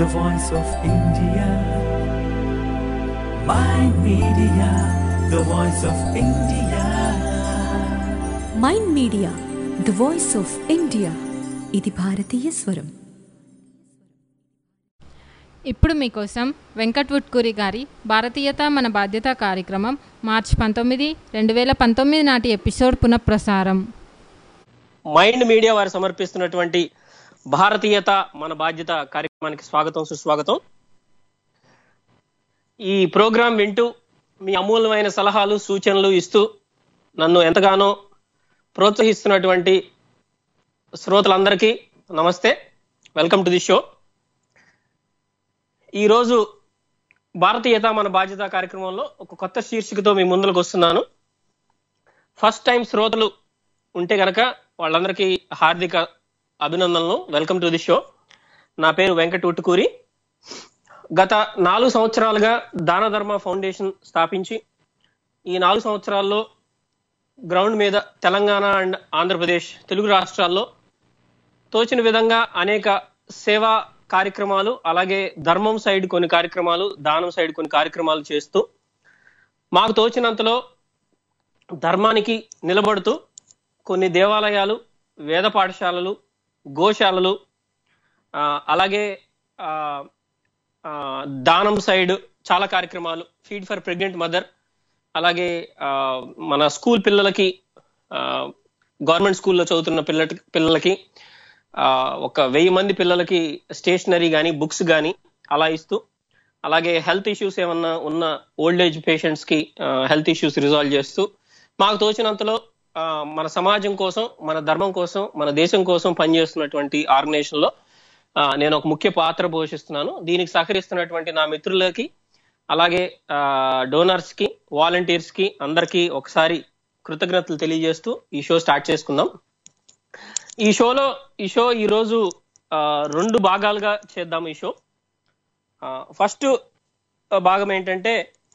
the voice of India. My media, the voice of India. Mind media the voice of India ఇది భారతీయ స్వరం ఇప్పుడు మీకోసం వెంకట్ వుట్కూరి గారి భారతీయత మన బాధ్యత కార్యక్రమం మార్చి పంతొమ్మిది రెండు వేల పంతొమ్మిది నాటి ఎపిసోడ్ పునఃప్రసారం మైండ్ మీడియా వారు సమర్పిస్తున్నటువంటి భారతీయత మన బాధ్యత కార్యక్రమానికి స్వాగతం సుస్వాగతం ఈ ప్రోగ్రాం వింటూ మీ అమూల్యమైన సలహాలు సూచనలు ఇస్తూ నన్ను ఎంతగానో ప్రోత్సహిస్తున్నటువంటి శ్రోతలందరికీ నమస్తే వెల్కమ్ టు ది షో ఈరోజు భారతీయత మన బాధ్యత కార్యక్రమంలో ఒక కొత్త శీర్షికతో మీ ముందుకు వస్తున్నాను ఫస్ట్ టైం శ్రోతలు ఉంటే గనక వాళ్ళందరికీ హార్దిక అభినందనలు వెల్కమ్ టు ది షో నా పేరు వెంకట ఉట్టుకూరి గత నాలుగు సంవత్సరాలుగా దాన ధర్మ ఫౌండేషన్ స్థాపించి ఈ నాలుగు సంవత్సరాల్లో గ్రౌండ్ మీద తెలంగాణ అండ్ ఆంధ్రప్రదేశ్ తెలుగు రాష్ట్రాల్లో తోచిన విధంగా అనేక సేవా కార్యక్రమాలు అలాగే ధర్మం సైడ్ కొన్ని కార్యక్రమాలు దానం సైడ్ కొన్ని కార్యక్రమాలు చేస్తూ మాకు తోచినంతలో ధర్మానికి నిలబడుతూ కొన్ని దేవాలయాలు వేద పాఠశాలలు గోశాలలు ఆ, అలాగే ఆ, ఆ, దానం సైడ్ చాలా కార్యక్రమాలు ఫీడ్ ఫర్ ప్రెగ్నెంట్ మదర్ అలాగే ఆ, మన స్కూల్ పిల్లలకి గవర్నమెంట్ స్కూల్లో చదువుతున్న పిల్ల పిల్లలకి ఆ, ఒక వెయ్యి మంది పిల్లలకి స్టేషనరీ కానీ బుక్స్ కానీ అలా ఇస్తూ అలాగే హెల్త్ ఇష్యూస్ ఏమన్నా ఉన్న ఓల్డ్ ఏజ్ పేషెంట్స్ కి హెల్త్ ఇష్యూస్ రిజాల్వ్ చేస్తూ మాకు తోచినంతలో ఆ, మన సమాజం కోసం మన ధర్మం కోసం మన దేశం కోసం పనిచేస్తున్నటువంటి ఆర్గనైజేషన్ లో ఆ, నేను ఒక ముఖ్య పాత్ర పోషిస్తున్నాను దీనికి సహకరిస్తున్నటువంటి నా మిత్రులకి అలాగే డోనర్స్ కి వాలంటీర్స్ కి అందరికీ ఒకసారి కృతజ్ఞతలు తెలియజేస్తూ ఈ షో స్టార్ట్ చేసుకుందాం ఈ షోలో ఈ షో ఈ రోజు ఆ, రెండు భాగాలుగా చేద్దాం ఈ షో ఫస్ట్ భాగం ఏంటంటే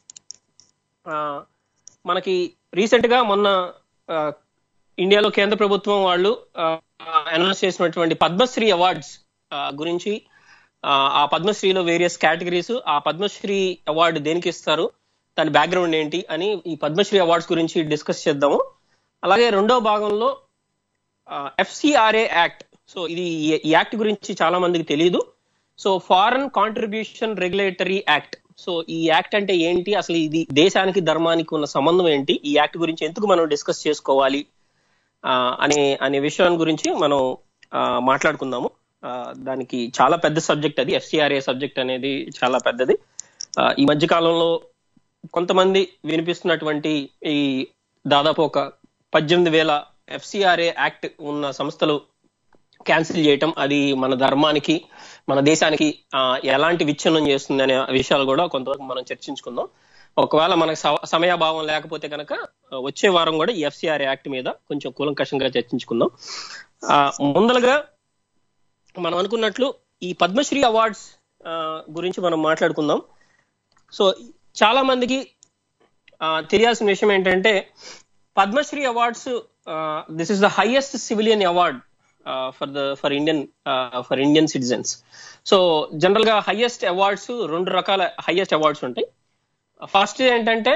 ఆ, మనకి రీసెంట్ గా మొన్న ఆ, ఇండియాలో కేంద్ర ప్రభుత్వం వాళ్ళు అనౌన్స్ చేసినటువంటి పద్మశ్రీ అవార్డ్స్ గురించి ఆ, ఆ పద్మశ్రీలో వేరియస్ కేటగిరీస్ ఆ పద్మశ్రీ అవార్డు దేనికి ఇస్తారు దాని బ్యాక్గ్రౌండ్ ఏంటి అని ఈ పద్మశ్రీ అవార్డ్స్ గురించి డిస్కస్ చేద్దాము అలాగే రెండో భాగంలో ఎఫ్సిఆర్ఏ యాక్ట్ సో ఇది ఈ- ఈ యాక్ట్ గురించి చాలా మందికి తెలియదు so foreign contribution regulatory act so ఈ యాక్ట్ అంటే ఏంటి అసలు ఇది దేశానికి ధర్మానికి ఉన్న సంబంధం ఏంటి ఈ యాక్ట్ గురించి ఎందుకు మనం డిస్కస్ చేసుకోవాలి ఆ, అనే అనే విషయం గురించి మనం ఆ, మాట్లాడుకుందాము ఆ, దానికి చాలా పెద్ద సబ్జెక్ట్ అది ఎఫ్సిఆర్ఏ సబ్జెక్ట్ అనేది చాలా పెద్దది ఆ, ఈ మధ్య కాలంలో కొంతమంది వినిపిస్తున్నటువంటి ఈ దాదాపు ఒక పద్దెనిమిది వేల ఎఫ్సిఆర్ఏ యాక్ట్ ఉన్న సంస్థలు క్యాన్సిల్ చేయటం అది మన ధర్మానికి మన దేశానికి ఆ, ఎలాంటి విచ్ఛిన్నం చేస్తుంది అనే విషయాలు కూడా కొంతవరకు మనం చర్చించుకుందాం ఒకవేళ మనకు సవ- సమయాభావం లేకపోతే కనుక ఆ, వచ్చే వారం కూడా ఈ ఎఫ్సిఆర్ యాక్ట్ మీద కొంచెం కూలంకషంగా చర్చించుకుందాం ఆ, ముందలుగా మనం అనుకున్నట్లు ఈ పద్మశ్రీ అవార్డ్స్ ఆ, గురించి మనం మాట్లాడుకుందాం సో చాలా మందికి ఆ, తెలియాల్సిన విషయం ఏంటంటే Padma Shri awards this is the highest civilian award for the for Indian for Indian citizens so general గా హైయెస్ట్ అవార్డ్స్ రెండు రకాల హైయెస్ట్ అవార్డ్స్ ఉంటాయి ఫస్ట్ ఏంటంటే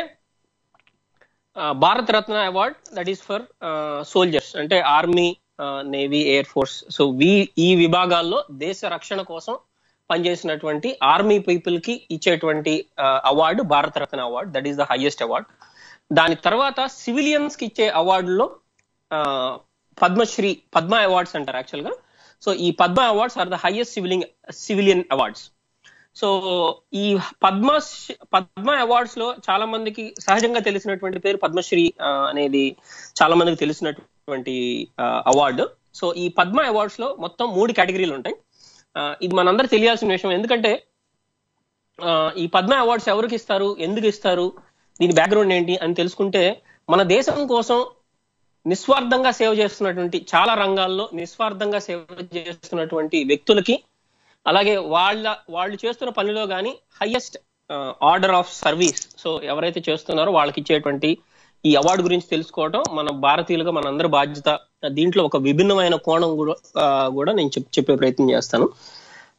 Bharat Ratna award that is for soldiers అంటే army navy air force so we ఈ విభాగాల్లో దేశ రక్షణ కోసం పనిచేసినటువంటి ఆర్మీ పీపుల్ కి ఇచ్చేటువంటి award Bharat Ratna award that is the highest award దాని తర్వాత సివిలియన్స్ కి ఇచ్చే అవార్డులో పద్మశ్రీ పద్మ అవార్డ్స్ అంటారు యాక్చువల్ గా సో ఈ Padma awards are the highest civilian civilian awards so ఈ పద్మ పద్మ అవార్డ్స్ లో చాలా మందికి సహజంగా తెలిసినటువంటి పేరు పద్మశ్రీ ఆ, అనేది చాలా మందికి తెలిసినటువంటి అవార్డు సో ఈ పద్మ అవార్డ్స్ లో మొత్తం మూడు కేటగిరీలు ఉంటాయి ఆ, ఇది మనందరూ తెలియాల్సిన విషయం ఎందుకంటే ఆ, ఈ పద్మ అవార్డ్స్ ఎవరికి ఇస్తారు ఎందుకు ఇస్తారు దీని బ్యాక్గ్రౌండ్ ఏంటి అని తెలుసుకుంటే మన దేశం కోసం నిస్వార్థంగా సేవ చేస్తున్నటువంటి చాలా రంగాల్లో నిస్వార్థంగా సేవ చేస్తున్నటువంటి వ్యక్తులకి అలాగే వాళ్ళ వాళ్ళు చేస్తున్న పనిలో కానీ highest order of service so ఎవరైతే చేస్తున్నారో వాళ్ళకి ఇచ్చేటువంటి ఈ అవార్డు గురించి తెలుసుకోవడం మన భారతీయులుగా మనందరి బాధ్యత దీంట్లో ఒక విభిన్నమైన కోణం కూడా ఆ, కూడా నేను చెప్- చెప్పే ప్రయత్నం చేస్తాను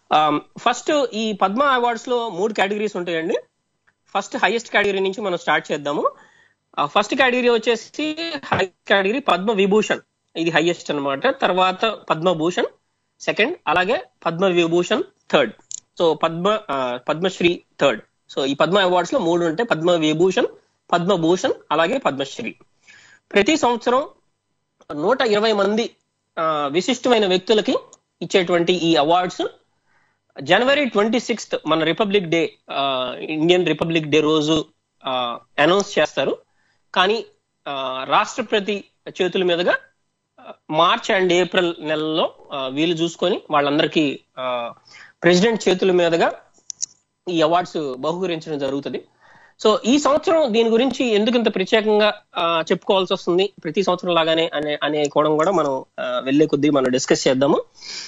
ఫస్ట్ ఈ పద్మ అవార్డ్స్ లో మూడు కేటగిరీస్ ఉంటాయండి ఫస్ట్ హైయెస్ట్ కేటగిరీ నుంచి మనం స్టార్ట్ చేద్దాము ఫస్ట్ కేటగిరీ వచ్చేసి హై కేటగిరీ పద్మ విభూషణ్ ఇది హైయెస్ట్ అన్నమాట తర్వాత పద్మభూషణ్ సెకండ్ అలాగే పద్మ విభూషణ్ థర్డ్ సో పద్మ ఆ, పద్మశ్రీ థర్డ్ సో ఈ పద్మ అవార్డ్స్ లో మూడు ఉంటాయి పద్మ విభూషణ్ పద్మభూషణ్ అలాగే పద్మశ్రీ ప్రతి సంవత్సరం నూట ఇరవై మంది ఆ, విశిష్టమైన వ్యక్తులకి ఇచ్చేటువంటి ఈ అవార్డ్స్ జనవరి ట్వంటీ సిక్స్త్ మన రిపబ్లిక్ డే ఆ, ఇండియన్ రిపబ్లిక్ డే రోజు అనౌన్స్ చేస్తారు కానీ ఆ, రాష్ట్రపతి చేతుల మీదుగా ఆ, మార్చ్ అండ్ ఏప్రిల్ నెలల్లో ఆ, వీలు చూసుకొని వాళ్ళందరికీ ప్రెసిడెంట్ చేతుల మీదుగా ఈ అవార్డ్స్ బహుకరించడం జరుగుతుంది సో ఈ సంవత్సరం దీని గురించి ఎందుకు ఇంత ప్రత్యేకంగా ఆ, చెప్పుకోవాల్సి వస్తుంది ప్రతి సంవత్సరం లాగానే అనే అనే కోణం కూడా మనం ఆ, వెళ్ళే కొద్దీ మనం డిస్కస్ చేద్దాము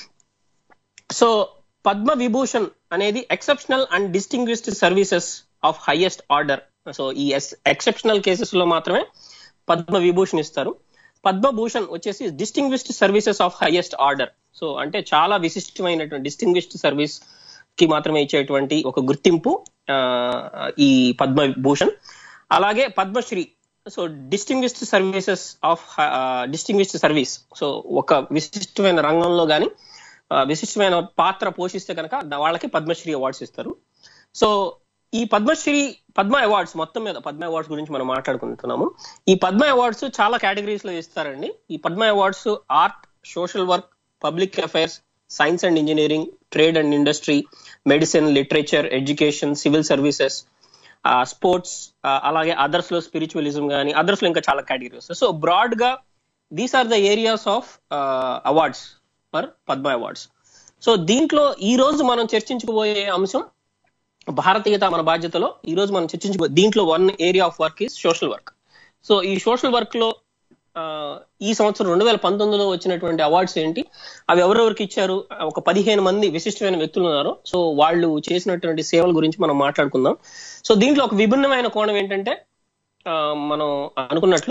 సో పద్మ విభూషణ్ అనేది exceptional and distinguished services of highest order so ఈ ఎక్సెప్షనల్ కేసెస్ లో మాత్రమే పద్మ విభూషణ్ ఇస్తారు పద్మభూషణ్ వచ్చేసి distinguished services of highest order so అంటే చాలా విశిష్టమైనటువంటి డిస్టింగ్విష్డ్ సర్వీస్ కి మాత్రమే ఇచ్చేటువంటి ఒక గుర్తింపు ఆ, ఈ పద్మభూషణ్ అలాగే Padma Shri so distinguished services of distinguished service so ఒక విశిష్టమైన రంగంలో గాని ఆ, విశిష్టమైన పాత్ర పోషిస్తే కనుక వాళ్ళకి పద్మశ్రీ అవార్డ్స్ ఇస్తారు సో ఈ పద్మశ్రీ పద్మ అవార్డ్స్ మొత్తం మీద పద్మ అవార్డ్స్ గురించి మనం మాట్లాడుకుంటున్నాము ఈ పద్మ అవార్డ్స్ చాలా కేటగిరీస్ లో ఇస్తారండి ఈ Padma awards art social work public affairs science and engineering trade and industry medicine literature education civil services sports అలాగే అదర్స్ లో స్పిరిచువలిజం కానీ అదర్స్ లో ఇంకా చాలా కేటగిరీస్ సో బ్రాడ్ గా these are the areas of awards for Padma awards so దీంట్లో ఈ రోజు మనం చర్చించుకోబోయే అంశం భారతీయత మన బాధ్యతలో ఈ రోజు మనం చర్చించుకో దీంట్లో one area of work is social work so ఈ సోషల్ వర్క్ లో ఆ, ఈ సంవత్సరం రెండు వేల పంతొమ్మిదిలో వచ్చినటువంటి అవార్డ్స్ ఏంటి అవి ఎవరెవరికి ఇచ్చారు ఒక పదిహేను మంది విశిష్టమైన వ్యక్తులు ఉన్నారు సో వాళ్ళు చేసినటువంటి సేవల గురించి మనం మాట్లాడుకుందాం సో దీంట్లో ఒక విభిన్నమైన కోణం ఏంటంటే ఆ, మనం అనుకున్నట్లు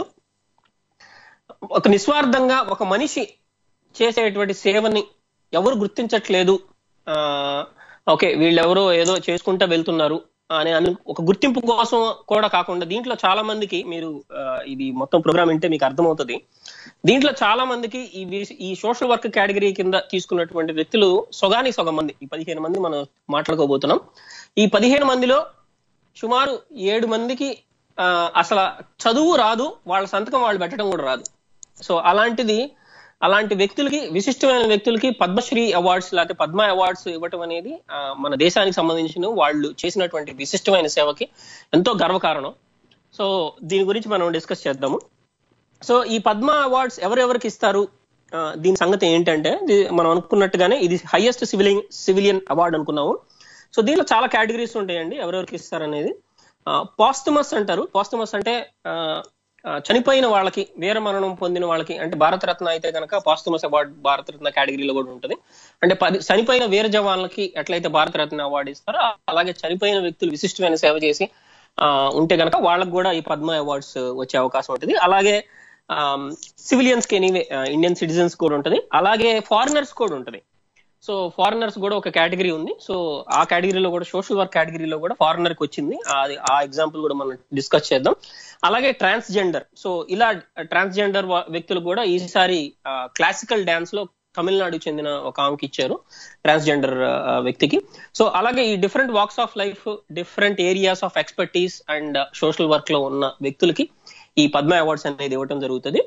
ఒక నిస్వార్థంగా ఒక మనిషి చేసేటువంటి సేవని ఎవరు గుర్తించట్లేదు ఆ ఓకే వీళ్ళెవరో ఏదో చేసుకుంటా వెళ్తున్నారు అని అను ఒక గుర్తింపు కోసం కూడా కాకుండా దీంట్లో చాలా మందికి మీరు ఆ, ఇది మొత్తం ప్రోగ్రామ్ వింటే మీకు అర్థమవుతుంది దీంట్లో చాలా మందికి ఈ వి- ఈ సోషల్ వర్క్ కేటగిరీ కింద తీసుకున్నటువంటి వ్యక్తులు సొగానికి సగం మంది ఈ పదిహేను మంది మనం మాట్లాడుకోబోతున్నాం ఈ పదిహేను మందిలో సుమారు ఏడు మందికి ఆ, అసలు చదువు రాదు వాళ్ళ సంతకం వాళ్ళు పెట్టడం కూడా రాదు సో అలాంటిది అలాంటి వ్యక్తులకి విశిష్టమైన వ్యక్తులకి పద్మశ్రీ అవార్డ్స్ లేకపోతే పద్మ అవార్డ్స్ ఇవ్వటం అనేది ఆ, మన దేశానికి సంబంధించిన వాళ్ళు చేసినటువంటి విశిష్టమైన సేవకి ఎంతో గర్వకారణం సో దీని గురించి మనం డిస్కస్ చేద్దాము సో ఈ పద్మ అవార్డ్స్ ఎవరెవరికి ఇస్తారు ఆ, దీని సంగతి ఏంటంటే ఇది మనం అనుకున్నట్టుగానే ఇది హైయెస్ట్ సివిలియన్ సివిలియన్ అవార్డు అనుకున్నాము సో దీంట్లో చాలా కేటగిరీస్ ఉంటాయండి ఎవరెవరికి ఇస్తారు అనేది పాస్తుమస్ అంటారు పాస్తుమస్ అంటే ఆ, ఆ, చనిపోయిన వాళ్ళకి వీర మరణం పొందిన వాళ్ళకి అంటే భారతరత్న అయితే కనుక పాస్తుమస్ అవార్డు భారతరత్న కేటగిరీలో కూడా ఉంటుంది అంటే పది చనిపోయిన వీర జవాన్లకి ఎట్లయితే భారతరత్న అవార్డు ఇస్తారో అలాగే చనిపోయిన వ్యక్తులు విశిష్టమైన సేవ చేసి ఆ, ఉంటే కనుక వాళ్ళకి కూడా ఈ పద్మ అవార్డ్స్ వచ్చే అవకాశం ఉంటుంది అలాగే సివిలియన్స్ కి ఎనీవే ఇండియన్ సిటిజన్స్ కూడా ఉంటది అలాగే ఫారినర్స్ కూడా ఉంటది సో ఫారినర్స్ కూడా ఒక కేటగిరీ ఉంది సో ఆ కేటగిరీలో కూడా సోషల్ వర్క్ కేటగిరీలో కూడా ఫారినర్ కి వచ్చింది అది ఆ ఎగ్జాంపుల్ కూడా మనం డిస్కస్ చేద్దాం అలాగే ట్రాన్స్జెండర్ సో ఇలా ట్రాన్స్జెండర్ వ్యక్తులు కూడా ఈసారి క్లాసికల్ డాన్స్ లో తమిళనాడుకు చెందిన ఒక ఆమెకి ఇచ్చారు ట్రాన్స్జెండర్ వ్యక్తికి సో అలాగే ఈ different walks of life different areas of expertise and social work లో ఉన్న వ్యక్తులకి ఈ పద్మ అవార్డ్స్ అనేది ఇవ్వటం జరుగుతుంది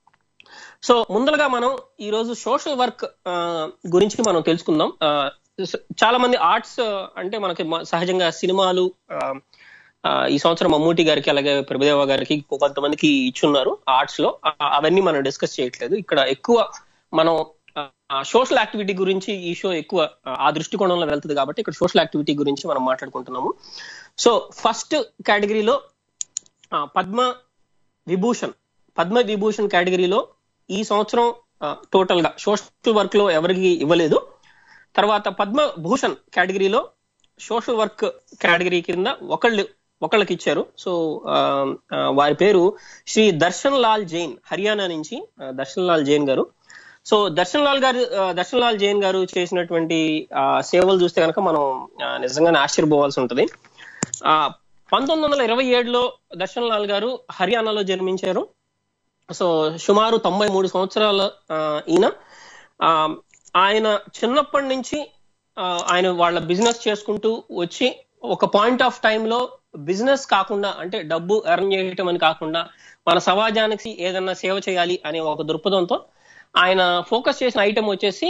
సో ముందరగా మనం ఈ రోజు సోషల్ వర్క్ గురించి మనం తెలుసుకుందాం ఆ, స- చాలా మంది ఆర్ట్స్ అంటే మనకి మ- సహజంగా సినిమాలు ఆ, ఆ, ఈ సంవత్సరం మమ్మూటి గారికి అలాగే ప్రభుదేవ గారికి కొంతమందికి ఇచ్చున్నారు ఆర్ట్స్ లో ఆ, అవన్నీ మనం డిస్కస్ చేయట్లేదు ఇక్కడ ఎక్కువ మనం సోషల్ యాక్టివిటీ గురించి ఈ షో ఎక్కువ ఆ, ఆ దృష్టికోణంలో వెళ్తుంది కాబట్టి ఇక్కడ సోషల్ యాక్టివిటీ గురించి మనం మాట్లాడుకుంటున్నాము సో ఫస్ట్ కేటగిరీలో ఆ, పద్మ విభూషణ్ పద్మ విభూషణ్ కేటగిరీలో ఈ సంవత్సరం టోటల్ గా సోషల్ వర్క్ లో ఎవరికి ఇవ్వలేదు తర్వాత పద్మ భూషణ్ కేటగిరీలో సోషల్ వర్క్ కేటగిరీ కింద ఒకళ్ళు ఒకళ్ళకి ఇచ్చారు సో ఆ, ఆ, వారి పేరు శ్రీ దర్శన్ లాల్ జైన్ హర్యానా నుంచి ఆ, దర్శన్ లాల్ జైన్ గారు సో దర్శన్ లాల్ గారు ఆ, దర్శన్ లాల్ జైన్ గారు చేసినటువంటి ఆ, సేవలు చూస్తే కనుక మనం ఆ, నిజంగానే ఆశ్చర్యపోవాల్సి ఉంటుంది ఆ పంతొమ్మిది వందల ఇరవై ఏడులో దర్శన్ లాల్ గారు హర్యానాలో జన్మించారు సో సుమారు తొంభై మూడు సంవత్సరాల ఆ, ఈయన ఆ, ఆయన చిన్నప్పటి నుంచి ఆ, ఆయన వాళ్ళ బిజినెస్ చేసుకుంటూ వచ్చి ఒక పాయింట్ ఆఫ్ లో బిజినెస్ కాకుండా అంటే డబ్బు ఎర్న్ చేయటం అని కాకుండా మన సమాజానికి ఏదన్నా సేవ చేయాలి అనే ఒక దృక్పథంతో ఆయన ఫోకస్ చేసిన ఐటమ్ వచ్చేసి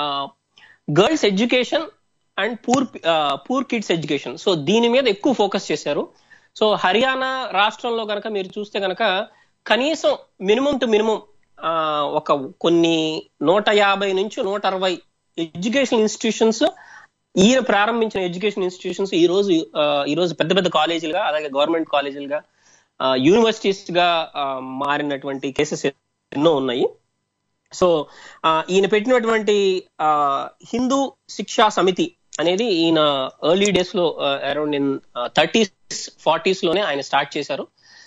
girls education and poor poor kids education so దీని మీద ఎక్కువ ఫోకస్ చేశారు సో హర్యానా రాష్ట్రంలో కనుక మీరు చూస్తే కనుక కనీసం మినిమం టు మినిమం ఒక కొన్ని నూట యాభై నుంచి నూట అరవై ఎడ్యుకేషన్ ఇన్స్టిట్యూషన్స్ ఈయన ప్రారంభించిన ఎడ్యుకేషన్ ఇన్స్టిట్యూషన్స్ ఈ రోజు ఆ, ఈ రోజు పెద్ద పెద్ద కాలేజీలుగా అలాగే గవర్నమెంట్ కాలేజీలుగా యూనివర్సిటీస్ గా ఆ, మారినటువంటి కేసెస్ ఎన్నో ఉన్నాయి సో ఆ, ఈయన పెట్టినటువంటి ఆ, హిందూ శిక్షా సమితి అనేది ఈయన ఎర్లీ డేస్ లో అరౌండ్ ఇన్ థర్టీస్ ఫార్టీస్ లోనే ఆయన స్టార్ట్ చేశారు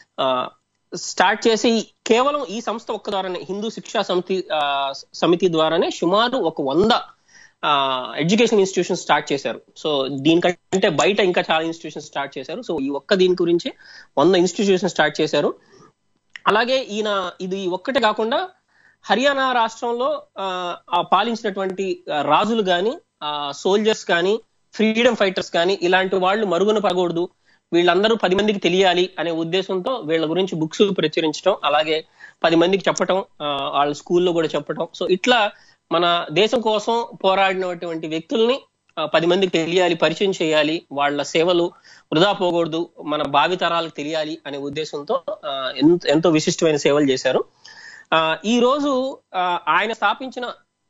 స్టార్ట్ చేసి కేవలం ఈ సంస్థ ఒక్క ద్వారానే హిందూ శిక్షా సమితి ఆ, సమితి ద్వారానే సుమారు ఒక వంద ఎడ్యుకేషన్ ఇన్స్టిట్యూషన్ స్టార్ట్ చేశారు సో దీనికంటే బయట ఇంకా చాలా ఇన్స్టిట్యూషన్ స్టార్ట్ చేశారు సో ఈ ఒక్క దీని గురించి వంద ఇన్స్టిట్యూషన్ స్టార్ట్ చేశారు అలాగే ఈయన ఇది ఒక్కటే కాకుండా హర్యానా రాష్ట్రంలో ఆ, ఆ పాలించినటువంటి ఆ, రాజులు కానీ సోల్జర్స్ కానీ ఫ్రీడమ్ ఫైటర్స్ కానీ ఇలాంటి వాళ్ళు మరుగున పడకూడదు వీళ్ళందరూ పది మందికి తెలియాలి అనే ఉద్దేశంతో వీళ్ళ గురించి బుక్స్ ప్రచురించడం అలాగే పది మందికి చెప్పటం ఆ, వాళ్ళ స్కూల్లో కూడా చెప్పటం సో ఇట్లా మన దేశం కోసం పోరాడినటువంటి వ్యక్తుల్ని ఆ, పది మందికి తెలియాలి పరిచయం చేయాలి వాళ్ళ సేవలు వృధా పోకూడదు మన భావితరాలకు తెలియాలి అనే ఉద్దేశంతో ఆ, ఎంతో- ఎంతో విశిష్టమైన సేవలు చేశారు ఆ, ఈ రోజు ఆ, ఆయన స్థాపించిన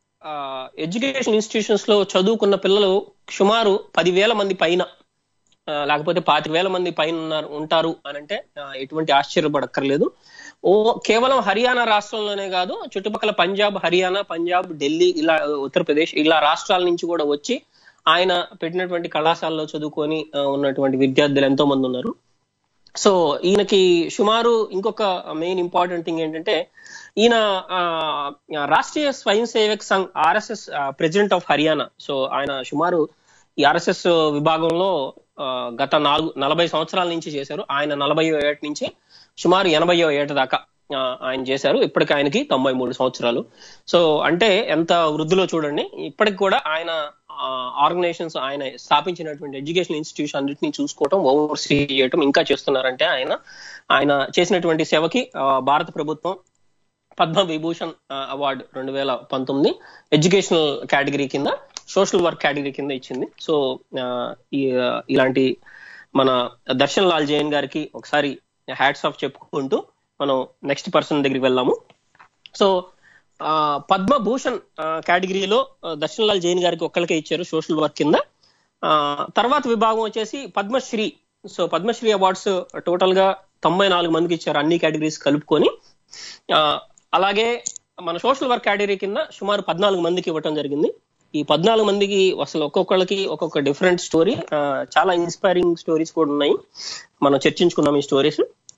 ఎడ్యుకేషన్ ఇన్స్టిట్యూషన్స్ లో చదువుకున్న పిల్లలు సుమారు పదివేల మంది పైన ఆ, లేకపోతే పాతిక వేల మంది పైన ఉన్నారు ఉంటారు అని అంటే ఆ, ఎటువంటి ఆశ్చర్యపడక్కర్లేదు ఓ కేవలం హర్యానా రాష్ట్రంలోనే కాదు చుట్టుపక్కల పంజాబ్ హర్యానా పంజాబ్ ఢిల్లీ ఇలా ఉత్తరప్రదేశ్ ఇలా రాష్ట్రాల నుంచి కూడా వచ్చి ఆయన పెట్టినటువంటి కళాశాలలో చదువుకొని ఆ, ఉన్నటువంటి విద్యార్థులు ఎంతో మంది ఉన్నారు సో ఈయనకి సుమారు ఇంకొక మెయిన్ ఇంపార్టెంట్ థింగ్ ఏంటంటే ఈయన ఆ, Rashtriya Swayam Sevak Sangh RSS president of Haryana so ఆయన సుమారు ఈ ఆర్ఎస్ఎస్ విభాగంలో ఆ, గత నాలుగు నలభై సంవత్సరాల నుంచి చేశారు ఆయన నలభై ఏట నుంచి సుమారు ఎనభై ఏట దాకా ఆ, ఆయన చేశారు ఇప్పటికి ఆయనకి తొంభై మూడు సంవత్సరాలు సో అంటే ఎంత వృద్ధిలో చూడండి ఇప్పటికి కూడా ఆయన ఆర్గనైజేషన్స్ ఆయన స్థాపించినటువంటి ఎడ్యుకేషన్ ఇన్స్టిట్యూషన్ అన్నింటినీ చూసుకోవటం ఓవర్సీ చేయటం ఇంకా చేస్తున్నారంటే ఆయన ఆయన చేసినటువంటి సేవకి ఆ, భారత ప్రభుత్వం పద్మ విభూషణ్ అవార్డు రెండు వేల పంతొమ్మిది ఎడ్యుకేషనల్ కేటగిరీ కింద సోషల్ వర్క్ కేటగిరీ కింద ఇచ్చింది సో ఆ, ఈ- ఇలాంటి మన దర్శన్ లాల్ జైన్ గారికి ఒకసారి హ్యాట్స్ ఆఫ్ చెప్పుకుంటూ మనం నెక్స్ట్ పర్సన్ దగ్గరికి వెళ్దాము సో ఆ, పద్మభూషణ్ ఆ, కేటగిరీలో ఆ, దర్శన్ లాల్ జైన్ గారికి ఒక్కరికే ఇచ్చారు సోషల్ వర్క్ కింద ఆ, తర్వాత విభాగం వచ్చేసి Padma Shri so Padma Shri awards total గా తొంభై నాలుగు మందికి ఇచ్చారు అన్ని కేటగిరీస్ కలుపుకొని ఆ, అలాగే మన సోషల్ వర్క్ కేటగిరీ కింద సుమారు పద్నాలుగు మందికి ఇవ్వటం జరిగింది ఈ పద్నాలుగు మందికి అసలు ఒక్కొక్కళ్ళకి ఒక్కొక్క డిఫరెంట్ స్టోరీ చాలా ఇన్స్పైరింగ్ స్టోరీస్ కూడా ఉన్నాయి మనం చర్చించుకుందాం ఈ స్టోరీస్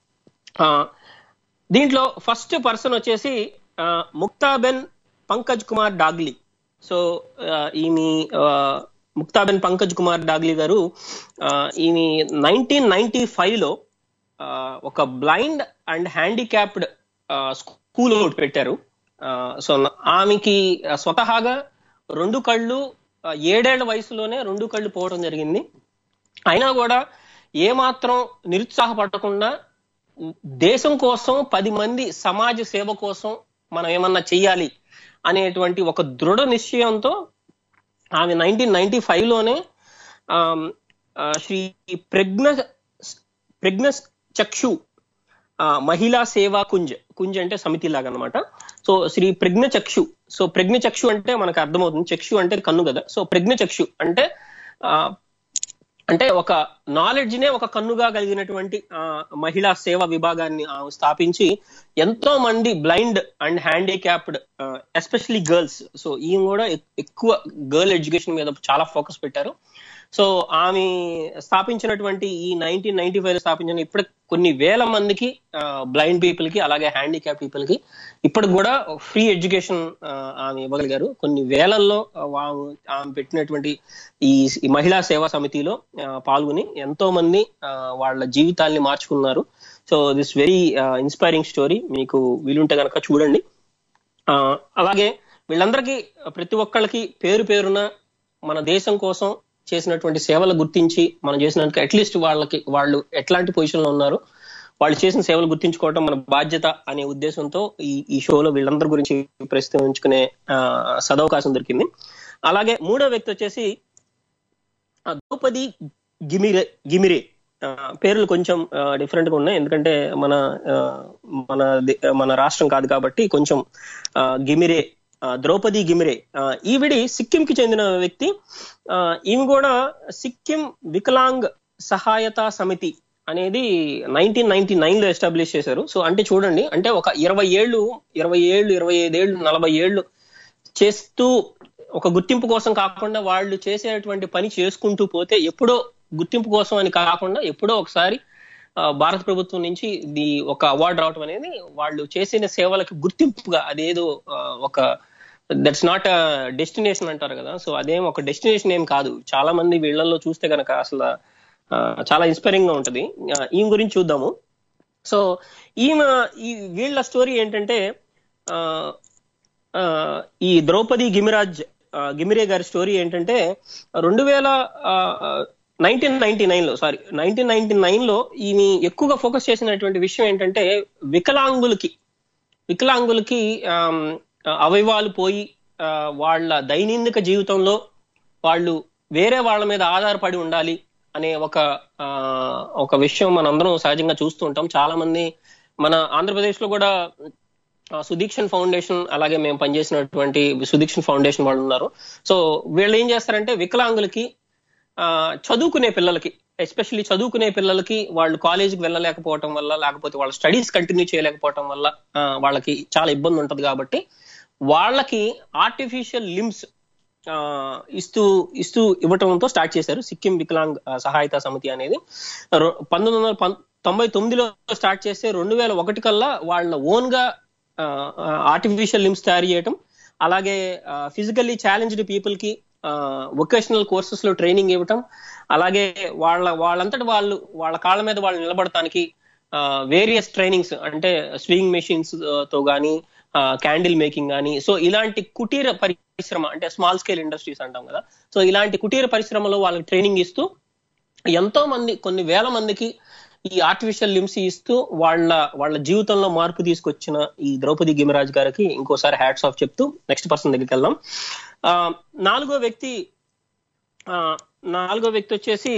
దీంట్లో ఫస్ట్ పర్సన్ వచ్చేసి ఆ, ముక్తాబెన్ పంకజ్ కుమార్ డాగ్లీ సో ఆ, ఈమె ఆ, ముక్తాబెన్ పంకజ్ కుమార్ డాగ్లీ గారు ఆ, ఈమె నైన్టీన్ నైన్టీ ఫైవ్ లో ఆ, ఒక బ్లైండ్ అండ్ హ్యాండిక్యాప్డ్ స్కూల్ ఒకటి పెట్టారు ఆ, సో న- ఆమెకి స్వతహాగా రెండు కళ్ళు ఆ, ఏడేళ్ల వయసులోనే రెండు కళ్ళు పోవడం జరిగింది అయినా కూడా ఏమాత్రం నిరుత్సాహపడకుండా దేశం కోసం పది మంది సమాజ సేవ కోసం మనం ఏమన్నా చెయ్యాలి అనేటువంటి ఒక దృఢ నిశ్చయంతో ఆమె నైన్టీన్ నైన్టీ ఫైవ్ లోనే ఆమ్, ఆ, శ్రీ ప్రజ్ఞ ప్రజ్ఞ చక్షు ఆ, మహిళా సేవా కుంజ్ కుంజ్ అంటే సమితి లాగా అనమాట సో శ్రీ ప్రజ్ఞ చక్షు సో ప్రజ్ఞ చక్షు అంటే మనకు అర్థమవుతుంది చక్షు అంటే కన్ను కదా సో ప్రజ్ఞ చక్షు అంటే ఆ, అంటే ఒక నాలెడ్జ్ నే ఒక కన్నుగా కలిగినటువంటి ఆ, మహిళా సేవా విభాగాన్ని ఆ, స్థాపించి ఎంతో మంది blind and handicapped especially girls so ఈయన కూడా ఎక్- ఎక్కువ గర్ల్ ఎడ్యుకేషన్ మీద చాలా ఫోకస్ పెట్టారు సో ఆమె స్థాపించినటువంటి ఈ నైన్టీన్ నైన్టీ ఫైవ్ లో స్థాపించిన ఇప్పుడు కొన్ని వేల మందికి బ్లైండ్ పీపుల్ కి అలాగే హ్యాండిక్యాప్ పీపుల్ కి ఇప్పటికి కూడా ఫ్రీ ఎడ్యుకేషన్ ఆమె ఇవ్వగలిగారు కొన్ని వేలల్లో ఆ, వా- ఆమె పెట్టినటువంటి ఈ ఈ మహిళా సేవా సమితిలో ఆ, పాల్గొని ఎంతో మంది ఆ, వాళ్ళ జీవితాల్ని మార్చుకున్నారు so this very inspiring story మీకు వీలుంటే కనుక చూడండి ఆ, అలాగే వీళ్ళందరికీ ప్రతి ఒక్కళ్ళకి పేరు పేరున మన దేశం కోసం చేసినటువంటి సేవలు గుర్తించి మనం చేసినందుకు అట్లీస్ట్ వాళ్ళకి వాళ్ళు ఎట్లాంటి పొజిషన్ లో ఉన్నారు వాళ్ళు చేసిన సేవలు గుర్తించుకోవడం మన బాధ్యత అనే ఉద్దేశంతో ఈ ఈ షోలో వీళ్ళందరి గురించి ప్రస్తావించుకునే ఆ, సదవకాశం దొరికింది అలాగే మూడో వ్యక్తి వచ్చేసి ఆ, ద్రౌపది గిమిరే గిమిరే ఆ, పేర్లు కొంచెం డిఫరెంట్ గా ఉన్నాయి ఎందుకంటే మన ఆ, మన దే- మన రాష్ట్రం కాదు కాబట్టి కొంచెం ఆ, గిమిరే ఆ, ద్రౌపది గిమిరే ఆ, ఈవిడి సిక్కిం కి చెందిన వ్యక్తి ఆ, ఈమె కూడా సిక్కిం వికలాంగ్ సహాయత సమితి అనేది నైన్టీన్ నైన్టీ నైన్ లో ఎస్టాబ్లిష్ చేశారు సో అంటే చూడండి అంటే ఒక ఇరవై ఏళ్ళు ఇరవై ఏళ్ళు ఇరవై ఐదేళ్ళు నలభై ఏళ్ళు చేస్తూ ఒక గుర్తింపు కోసం కాకుండా వాళ్ళు చేసేటువంటి పని చేసుకుంటూ పోతే ఎప్పుడో గుర్తింపు కోసం అని కాకుండా ఎప్పుడో ఒకసారి ఆ, భారత ప్రభుత్వం నుంచి ఇది ఒక అవార్డు రావటం అనేది వాళ్ళు చేసిన సేవలకు గుర్తింపుగా అదేదో ఆ, ఒక దట్స్ నాట్ అ డెస్టినేషన్ అంటారు కదా సో అదేం ఒక డెస్టినేషన్ ఏం కాదు చాలా మంది వీళ్ళల్లో చూస్తే గనక అసలు ఆ, చాలా ఇన్స్పైరింగ్ గా ఉంటది ఆ, ఈమె గురించి చూద్దాము సో ఈమె ఈ వీళ్ళ స్టోరీ ఏంటంటే ఆ, ఆ, ఈ ద్రౌపది గిమిరాజ్ ఆ, గిమిరే గారి స్టోరీ ఏంటంటే రెండు వేల నైన్టీన్ నైన్టీ నైన్ లో సారీ నైన్టీన్ నైన్టీ నైన్ లో ఈమె ఎక్కువగా ఫోకస్ చేసినటువంటి విషయం ఏంటంటే వికలాంగులకి వికలాంగులకి ఆమ్, అవయవాలు పోయి ఆ, వాళ్ళ దైనందిక జీవితంలో వాళ్ళు వేరే వాళ్ళ మీద ఆధారపడి ఉండాలి అనే ఒక ఆ, ఒక విషయం మనందరం సహజంగా చూస్తూ ఉంటాం చాలా మంది మన ఆంధ్రప్రదేశ్ లో కూడా ఆ, సుదీక్షణ్ ఫౌండేషన్ అలాగే మేము పనిచేసినటువంటి సుదీక్షణ్ ఫౌండేషన్ వాళ్ళు ఉన్నారు సో వీళ్ళు ఏం చేస్తారంటే వికలాంగులకి ఆ, చదువుకునే పిల్లలకి ఎస్పెషల్లీ చదువుకునే పిల్లలకి వాళ్ళు కాలేజీకి వెళ్ళలేకపోవటం వల్ల లేకపోతే వాళ్ళ స్టడీస్ కంటిన్యూ చేయలేకపోవటం వల్ల ఆ, వాళ్ళకి చాలా ఇబ్బంది ఉంటది కాబట్టి వాళ్ళకి ఆర్టిఫిషియల్ లిమ్స్ ఇస్తూ ఇస్తూ ఇవ్వటంతో స్టార్ట్ చేశారు సిక్కిం వికలాంగ్ ఆ, సహాయత సమితి అనేది రొ- పంతొమ్మిది వందల పం- తొంభై తొమ్మిదిలో స్టార్ట్ చేస్తే రెండు వేల ఒకటి కల్లా వాళ్ళ ఓన్ గా ఆర్టిఫిషియల్ లిమ్స్ తయారు చేయటం అలాగే ఫిజికల్లీ ఛాలెంజ్డ్ పీపుల్ కి వొకేషనల్ కోర్సెస్ లో ట్రైనింగ్ ఇవ్వటం అలాగే వాళ్ళ వాళ్ళంతటి వాళ్ళు వాళ్ళ కాళ్ళ మీద వాళ్ళు నిలబడటానికి వేరియస్ ట్రైనింగ్స్ అంటే స్వింగ్ మెషిన్స్ తో గానీ క్యాండిల్ మేకింగ్ గానీ సో ఇలాంటి కుటీర పరిశ్రమ అంటే స్మాల్ స్కేల్ ఇండస్ట్రీస్ అంటాం కదా సో ఇలాంటి కుటీర పరిశ్రమలో వాళ్ళకి ట్రైనింగ్ ఇస్తూ ఎంతో మంది కొన్ని వేల మందికి ఈ ఆర్టిఫిషియల్ లిమ్స్ ఇస్తూ వాళ్ళ వాళ్ళ జీవితంలో మార్పు తీసుకొచ్చిన ఈ ద్రౌపది గిమరాజ్ గారికి ఇంకోసారి హ్యాట్స్ ఆఫ్ చెప్తూ నెక్స్ట్ పర్సన్ దగ్గరికి వెళ్దాం ఆ, నాలుగో వ్యక్తి ఆ, నాలుగో వ్యక్తి వచ్చేసి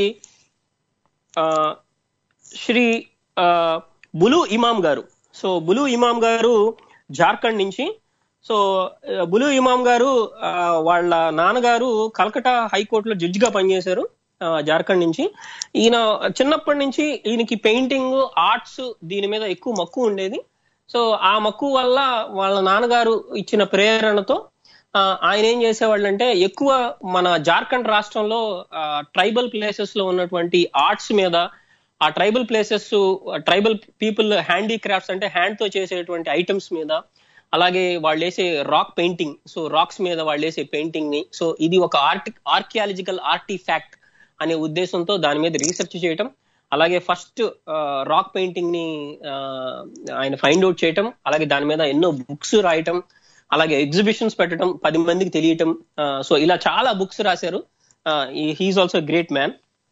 ఆ, శ్రీ ఆ, బులు ఇమాం గారు సో బులు ఇమాం గారు జార్ఖండ్ నుంచి సో ఆ, బులు ఇమాం గారు ఆ, వాళ్ళ నాన్నగారు కలకటా హైకోర్టులో జడ్జిగా పనిచేశారు ఆ, జార్ఖండ్ నుంచి ఈయన చిన్నప్పటి నుంచి ఈయనకి పెయింటింగ్ ఆర్ట్స్ దీని మీద ఎక్కువ మక్కువ ఉండేది సో ఆ మక్కువ వల్ల వాళ్ళ నాన్నగారు ఇచ్చిన ప్రేరణతో ఆ, ఆయన ఏం చేసేవాళ్ళంటే ఎక్కువ మన జార్ఖండ్ రాష్ట్రంలో ట్రైబల్ ప్లేసెస్ లో ఉన్నటువంటి ఆర్ట్స్ మీద ఆ tribal places tribal people handicrafts అంటే హ్యాండ్ తో చేసేటువంటి ఐటమ్స్ మీద అలాగే వాళ్ళు వేసే రాక్ పెయింటింగ్ సో రాక్స్ మీద వాళ్ళు వేసే పెయింటింగ్ ని సో ఇది ఒక ఆర్టి ఆర్కియాలజికల్ ఆర్టిఫాక్ట్ అనే ఉద్దేశంతో దాని మీద రీసెర్చ్ చేయటం అలాగే ఫస్ట్ రాక్ పెయింటింగ్ ని ఆ, ఆయన ఫైండ్ అవుట్ చేయటం అలాగే దాని మీద ఎన్నో బుక్స్ రాయటం అలాగే ఎగ్జిబిషన్స్ పెట్టడం పది మందికి తెలియటం సో ఇలా చాలా బుక్స్ రాశారు హీఈస్ ఆల్సో గ్రేట్ మ్యాన్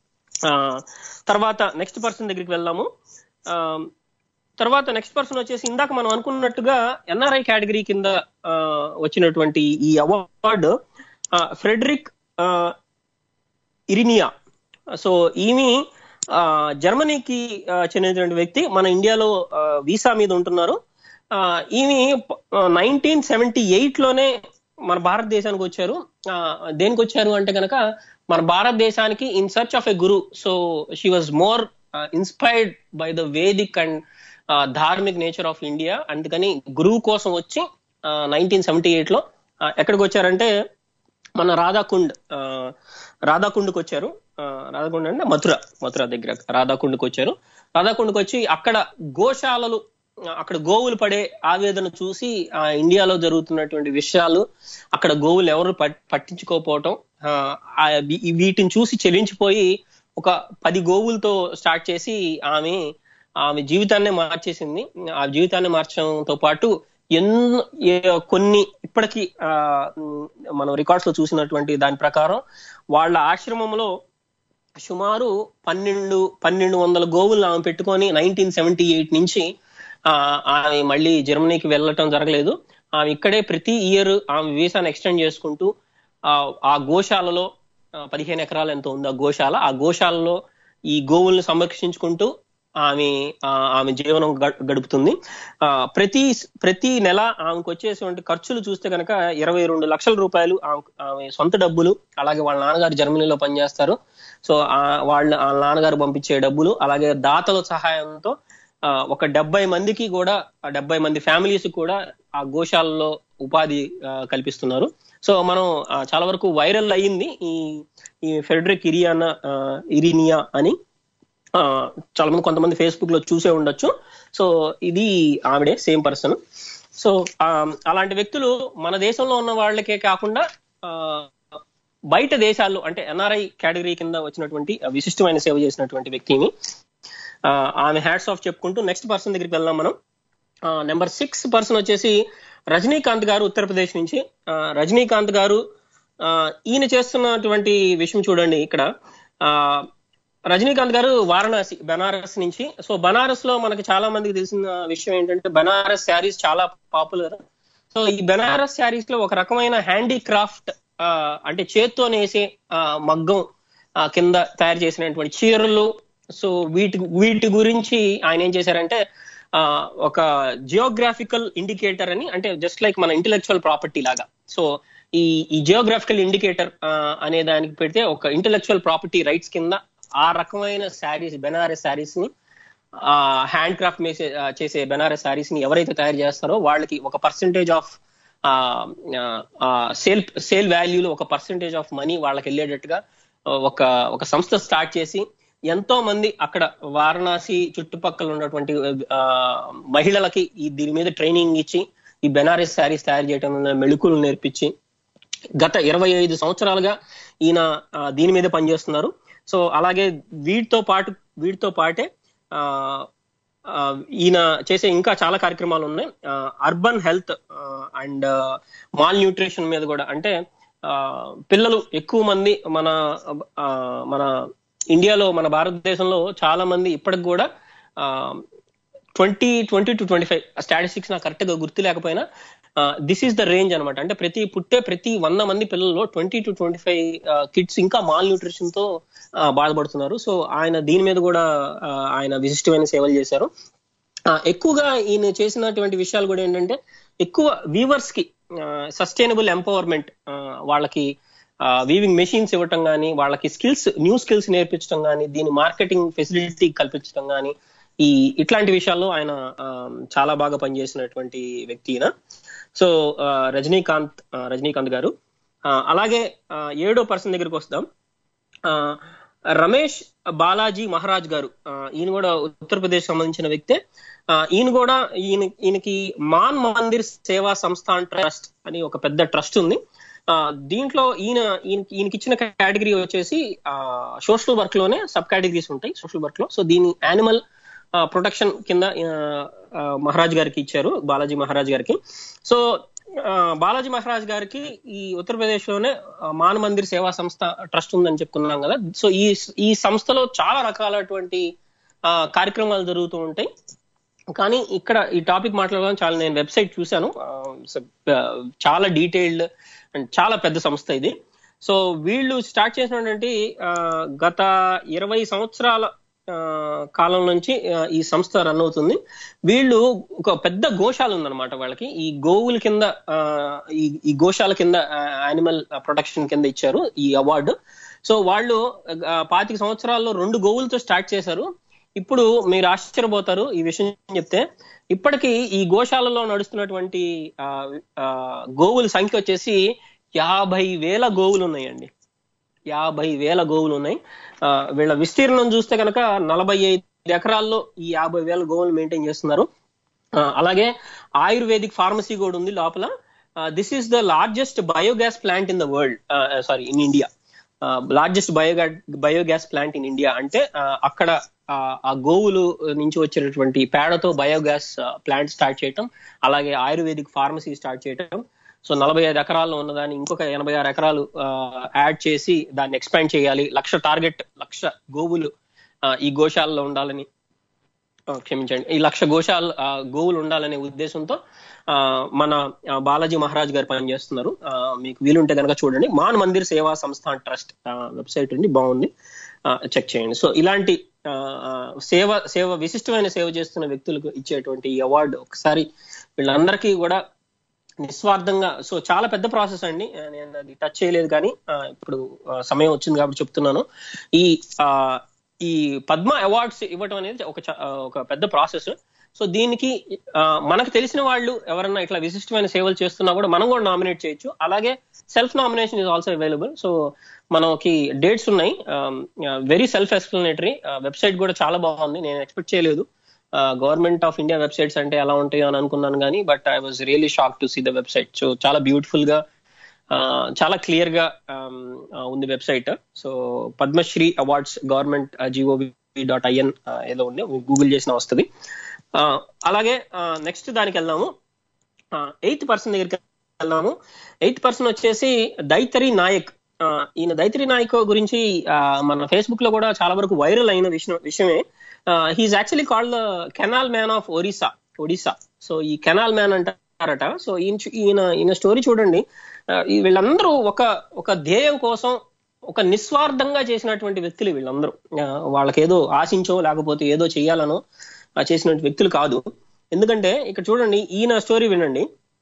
తర్వాత నెక్స్ట్ పర్సన్ దగ్గరికి వెళ్దాము ఆ, తర్వాత నెక్స్ట్ పర్సన్ వచ్చేసి ఇందాక మనం అనుకున్నట్టుగా ఎన్ఆర్ఐ కేటగిరీ కింద ఆ, వచ్చినటువంటి ఈ అవార్డు ఫ్రెడరిక్ ఆ, ఇరినియా సో ఈమె ఆ, జర్మనీకి ఆ, చెందినటువంటి వ్యక్తి మన ఇండియాలో ఆ, వీసా మీద ఉంటున్నారు ఆ, ఈమె నైన్టీన్ సెవెంటీ ఎయిట్ లోనే మన భారతదేశానికి వచ్చారు ఆ, దేనికి వచ్చారు అంటే కనుక మన భారతదేశానికి in search of a guru so she was more inspired by the Vedic and dharmic nature of India అందుకని గురువు కోసం వచ్చి నైన్టీన్ సెవెంటీ ఎయిట్ లో ఆ, ఎక్కడికి వచ్చారంటే మన రాధాకుండ్ ఆ, రాధాకుండకు వచ్చారు ఆ, రాధాకుండ అంటే మథుర మథుర దగ్గర రాధాకుండకు వచ్చారు రాధాకుండకు వచ్చి అక్కడ గోశాలలు ఆ, అక్కడ గోవులు పడే ఆవేదన చూసి ఆ ఇండియాలో జరుగుతున్నటువంటి విషయాలు అక్కడ గోవులు ఎవరు పట్- పట్టించుకోకపోవటం ఆ, ఆ వీ- వీటిని చూసి చెలించిపోయి ఒక పది గోవులతో స్టార్ట్ చేసి ఆమె ఆమె జీవితాన్నే మార్చేసింది ఆ జీవితాన్ని మార్చడంతో పాటు ఎన్నో ఏ- కొన్ని ఇప్పటికీ ఆ, ఉమ్, మనం రికార్డ్స్ లో చూసినటువంటి దాని ప్రకారం వాళ్ళ ఆశ్రమంలో సుమారు పన్నెండు పన్నెండు వందల గోవులను ఆమె పెట్టుకొని నైన్టీన్ సెవెంటీ ఎయిట్ నుంచి ఆ, ఆమె మళ్ళీ జర్మనీకి వెళ్ళటం జరగలేదు ఆమె ఇక్కడే ప్రతి ఇయర్ ఆమె వీసాను ఎక్స్టెండ్ చేసుకుంటూ ఆ ఆ గోశాలలో ఆ, పదిహేను ఎకరాలు ఎంత ఉంది ఆ గోశాల ఆ గోశాలలో ఈ గోవుల్ని సంరక్షించుకుంటూ ఆమె ఆ, ఆమె జీవనం గ- గడుపుతుంది ఆ, ప్రతి ప్రతి నెల ఆమెకు వచ్చేటువంటి ఖర్చులు చూస్తే కనుక ఇరవై రెండు లక్షల రూపాయలు ఆమె- ఆమె సొంత డబ్బులు అలాగే వాళ్ళ నాన్నగారు జర్మనీలో పనిచేస్తారు సో ఆ వాళ్ళ వాళ్ళ నాన్నగారు పంపించే డబ్బులు అలాగే దాతల సహాయంతో ఆ, ఒక డెబ్బై మందికి కూడా ఆ డెబ్బై మంది ఫ్యామిలీస్ కూడా ఆ గోశాలలో ఉపాధి ఆ, కల్పిస్తున్నారు సో మనం ఆ, చాలా వరకు వైరల్ అయ్యింది ఈ ఈ ఫెడరిక్ ఇరియానా ఆ, ఇరినియా అని ఆ, చాలా మంది కొంతమంది ఫేస్బుక్ లో చూసే ఉండొచ్చు సో ఇది ఆవిడే సేమ్ పర్సన్ సో ఆ, అలాంటి వ్యక్తులు మన దేశంలో ఉన్న వాళ్ళకే కాకుండా ఆ, బయట దేశాల్లో అంటే ఎన్ఆర్ఐ కేటగిరీ కింద వచ్చినటువంటి విశిష్టమైన సేవ చేసినటువంటి వ్యక్తిని ఆ, ఆమె హ్యాట్స్ ఆఫ్ చెప్పుకుంటూ నెక్స్ట్ పర్సన్ దగ్గరికి వెళ్దాం మనం నెంబర్ సిక్స్ పర్సన్ వచ్చేసి రజనీకాంత్ గారు ఉత్తరప్రదేశ్ నుంచి ఆ, రజనీకాంత్ గారు ఆ, ఈయన చేస్తున్నటువంటి విషయం చూడండి ఇక్కడ ఆ రజనీకాంత్ గారు వారణాసి బనారస్ నుంచి సో బనారస్ లో మనకి చాలా మందికి తెలిసిన విషయం ఏంటంటే బనారస్ శారీస్ చాలా పాపులర్ సో ఈ బెనారస్ శారీస్ లో ఒక రకమైన హ్యాండీక్రాఫ్ట్ అంటే చేత్తో నేసే ఆ, మగ్గం ఆ, కింద తయారు చేసినటువంటి చీరలు సో వీటి వీటి గురించి ఆయన ఏం చేశారంటే ఆ, ఒక జియోగ్రాఫికల్ ఇండికేటర్ అని అంటే జస్ట్ లైక్ మన ఇంటెలెక్చువల్ ప్రాపర్టీ లాగా సో ఈ ఈ జియోగ్రాఫికల్ ఇండికేటర్ అనే దానికి పెడితే ఒక ఇంటెలెక్చువల్ ప్రాపర్టీ రైట్స్ కింద ఆ రకమైన శారీస్ బెనారస్ శారీస్ ని ఆ హ్యాండ్ క్రాఫ్ట్ మేసే ఆ, చేసే బెనారస్ శారీస్ ని ఎవరైతే తయారు చేస్తారో వాళ్ళకి ఒక పర్సంటేజ్ ఆఫ్ సేల్ సేల్ వాల్యూలో ఒక పర్సంటేజ్ ఆఫ్ మనీ వాళ్ళకి వెళ్ళేటట్టుగా ఆ, ఒక ఒక సంస్థ స్టార్ట్ చేసి ఎంతో మంది అక్కడ వారణాసి చుట్టుపక్కల ఉన్నటువంటి ఆ, మహిళలకి ఈ దీని మీద ట్రైనింగ్ ఇచ్చి ఈ బెనారస్ శారీస్ తయారు చేయడం మెళుకులు నేర్పించి గత ఇరవై ఐదు సంవత్సరాలుగా ఈయన ఆ, దీని మీద పనిచేస్తున్నారు సో అలాగే వీటితో పాటు వీటితో పాటే ఆ, ఆ, ఈయన చేసే ఇంకా చాలా కార్యక్రమాలు ఉన్నాయి urban health and malnutrition మీద కూడా అంటే ఆ, పిల్లలు ఎక్కువ మంది మన ఆ, మన ఇండియాలో మన భారతదేశంలో చాలా మంది ఇప్పటికి కూడా twenty twenty two twenty five statistics నాకు కరెక్ట్ గా గుర్తు లేకపోయినా దిస్ ఈస్ ద రేంజ్ అనమాట అంటే ప్రతి పుట్టే ప్రతి వంద మంది పిల్లల్లో twenty two twenty five kids ఇంకా మాల్ న్యూట్రిషన్ తో ఆ, బాధపడుతున్నారు సో ఆయన దీని మీద కూడా ఆ, ఆయన విశిష్టమైన సేవలు చేశారు ఆ, ఎక్కువగా ఈయన చేసినటువంటి విషయాలు కూడా ఏంటంటే ఎక్కువ వీవర్స్ కి సస్టైనబుల్ ఎంపవర్మెంట్ వాళ్ళకి వీవింగ్ మెషిన్స్ ఇవ్వటం కానీ వాళ్ళకి స్కిల్స్ న్యూ స్కిల్స్ నేర్పించడం కానీ దీని మార్కెటింగ్ ఫెసిలిటీ కల్పించడం కానీ ఈ ఇట్లాంటి విషయాల్లో ఆయన ఆ, చాలా బాగా పనిచేసినటువంటి వ్యక్తి ఈయన సో ఆ, రజనీకాంత్ ఆ, రజనీకాంత్ గారు ఆ, అలాగే ఆ, ఏడో పర్సన్ దగ్గరికి వస్తాం ఆ, రమేష్ బాలాజీ మహారాజ్ గారు ఆ, ఈయన కూడా ఉత్తరప్రదేశ్ సంబంధించిన వ్యక్తే ఆ, ఈయన కూడా ఈయన ఈయనకి మాన్ మందిర్ సేవా సంస్థాన్ ట్రస్ట్ అని ఒక పెద్ద ట్రస్ట్ ఉంది ఆ, దీంట్లో ఈయన ఈయనకి ఈయనకి ఇచ్చిన కేటగిరీ వచ్చేసి సోషల్ వర్క్ లోనే సబ్ కేటగిరీస్ ఉంటాయి సోషల్ వర్క్ లో సో దీని యానిమల్ ప్రొటెక్షన్ కింద ఆ, ఆ, మహారాజ్ గారికి ఇచ్చారు బాలాజీ మహారాజ్ గారికి సో ఆ, బాలాజీ మహారాజ్ గారికి ఈ ఉత్తరప్రదేశ్ లోనే ఆ, మాన మందిర్ సేవా సంస్థ ట్రస్ట్ ఉందని చెప్పుకున్నాం కదా సో ఈ ఈ సంస్థలో చాలా రకాలటువంటి ఆ, కార్యక్రమాలు జరుగుతూ ఉంటాయి కానీ ఇక్కడ ఈ టాపిక్ మాట్లాడడం చాలా నేను వెబ్సైట్ చూశాను ఆ, so, ఆ, చాలా డీటెయిల్డ్ అండ్ చాలా పెద్ద సంస్థ ఇది సో వీళ్ళు స్టార్ట్ చేసినటువంటి ఆ, గత ఇరవై సంవత్సరాల ఆ, కాలం నుంచి ఆ, ఈ సంస్థ రన్ అవుతుంది వీళ్ళు ఒక పెద్ద గోశాల ఉందన్నమాట వాళ్ళకి ఈ గోవుల కింద ఆ, ఈ ఈ గోశాల కింద యానిమల్ ప్రొటెక్షన్ కింద ఇచ్చారు ఈ అవార్డు సో వాళ్ళు ఆ, పాతిక సంవత్సరాల్లో రెండు గోవులతో స్టార్ట్ చేశారు ఇప్పుడు మీరు ఆశ్చర్యపోతారు ఈ విషయం చెప్తే ఇప్పటికీ ఈ గోశాలలో నడుస్తున్నటువంటి ఆ, ఆ, గోవుల సంఖ్య వచ్చేసి యాభై వేల గోవులు ఉన్నాయండి యాభై వేల గోవులు ఉన్నాయి ఆ, వీళ్ళ విస్తీర్ణం చూస్తే కనుక నలభై ఐదు ఎకరాల్లో ఈ యాభై వేల గోవులు మెయింటైన్ చేస్తున్నారు ఆ, అలాగే ఆయుర్వేదిక్ ఫార్మసీ కూడా ఉంది లోపల this is the largest biogas plant in the world sorry in India largest biogas biogas plant in India అంటే ఆ, అక్కడ ఆ, ఆ గోవులు నుంచి వచ్చేటటువంటి పేడతో బయోగ్యాస్ ప్లాంట్ స్టార్ట్ చేయటం అలాగే ఆయుర్వేదిక్ ఫార్మసీ స్టార్ట్ చేయటం సో నలభై ఐదు ఎకరాల్లో ఉన్నదాన్ని ఇంకొక ఎనభై ఆరు ఎకరాలు యాడ్ చేసి దాన్ని ఎక్స్పాండ్ చేయాలి లక్ష టార్గెట్ లక్ష గోవులు ఆ, ఈ గోశాలలో ఉండాలని ఆ, క్షమించండి ఈ లక్ష గోశాల ఆ, గోవులు ఉండాలనే ఉద్దేశంతో ఆ, మన ఆ, బాలాజీ మహారాజ్ గారు పనిచేస్తున్నారు ఆ, మీకు వీలుంటే కనుక చూడండి మాన్ మందిర్ సేవా సంస్థాన్ ట్రస్ట్ వెబ్సైట్ ఉంది బాగుంది చెక్ చేయండి సో ఇలాంటి ఆ, ఆ, సేవ సేవ విశిష్టమైన సేవ చేస్తున్న వ్యక్తులకు ఇచ్చేటువంటి ఈ అవార్డు ఒకసారి వీళ్ళందరికీ కూడా నిస్వార్థంగా సో చాలా పెద్ద ప్రాసెస్ అండి ఆ, నేను అది టచ్ చేయలేదు కానీ ఆ, ఇప్పుడు ఆ, సమయం వచ్చింది కాబట్టి చెప్తున్నాను ఈ ఆ, ఈ పద్మ అవార్డ్స్ ఇవ్వటం అనేది ఒక చ- ఆ, ఒక పెద్ద ప్రాసెస్ సో దీనికి ఆ, మనకు తెలిసిన వాళ్ళు ఎవరన్నా ఇట్లా విశిష్టమైన సేవలు చేస్తున్నా కూడా మనం కూడా నామినేట్ చేయొచ్చు అలాగే self nomination is also available so మనకి డేట్స్ ఉన్నాయి వెరీ సెల్ఫ్ ఎక్స్ప్లెనేటరీ వెబ్సైట్ కూడా చాలా బాగుంది నేను ఎక్స్పెక్ట్ చేయలేదు గవర్నమెంట్ ఆఫ్ ఇండియా వెబ్సైట్స్ అంటే ఎలా ఉంటాయో అని అనుకున్నాను కానీ but I was really shock to see the website so చాలా బ్యూటిఫుల్ గా ఆ, చాలా క్లియర్ గా ఆమ్, ఆ, ఉంది website so Padma Shri awards government G O V dot I N ఏదో ఉంది గూగుల్ చేసిన వస్తుంది ఆ, అలాగే నెక్స్ట్ దానికి వెళ్దాము ఎయిత్ పర్సన్ దగ్గరికి వెళ్దాము ఎయిత్ పర్సన్ వచ్చేసి దైతరి నాయక్ ఆ, ఈయన దైతరి నాయక్ గురించి ఆ, మన ఫేస్బుక్ లో కూడా చాలా వరకు వైరల్ అయిన విషయం విషయమే he's actually called the canal man of Orissa Odisha so ఈ కెనాల్ మ్యాన్ అంటారట సో ఈయన చూ- ఈయన ఈయన స్టోరీ చూడండి ఆ, ఈ వీళ్ళందరూ ఒక ఒక ధ్యేయం కోసం ఒక నిస్వార్థంగా చేసినటువంటి వ్యక్తులు వీళ్ళందరూ ఆ, వాళ్ళకేదో ఆశించో లేకపోతే ఏదో చెయ్యాలనో ఆ, చేసినటువంటి వ్యక్తులు కాదు ఎందుకంటే ఇక్కడ చూడండి ఈయన స్టోరీ వినండి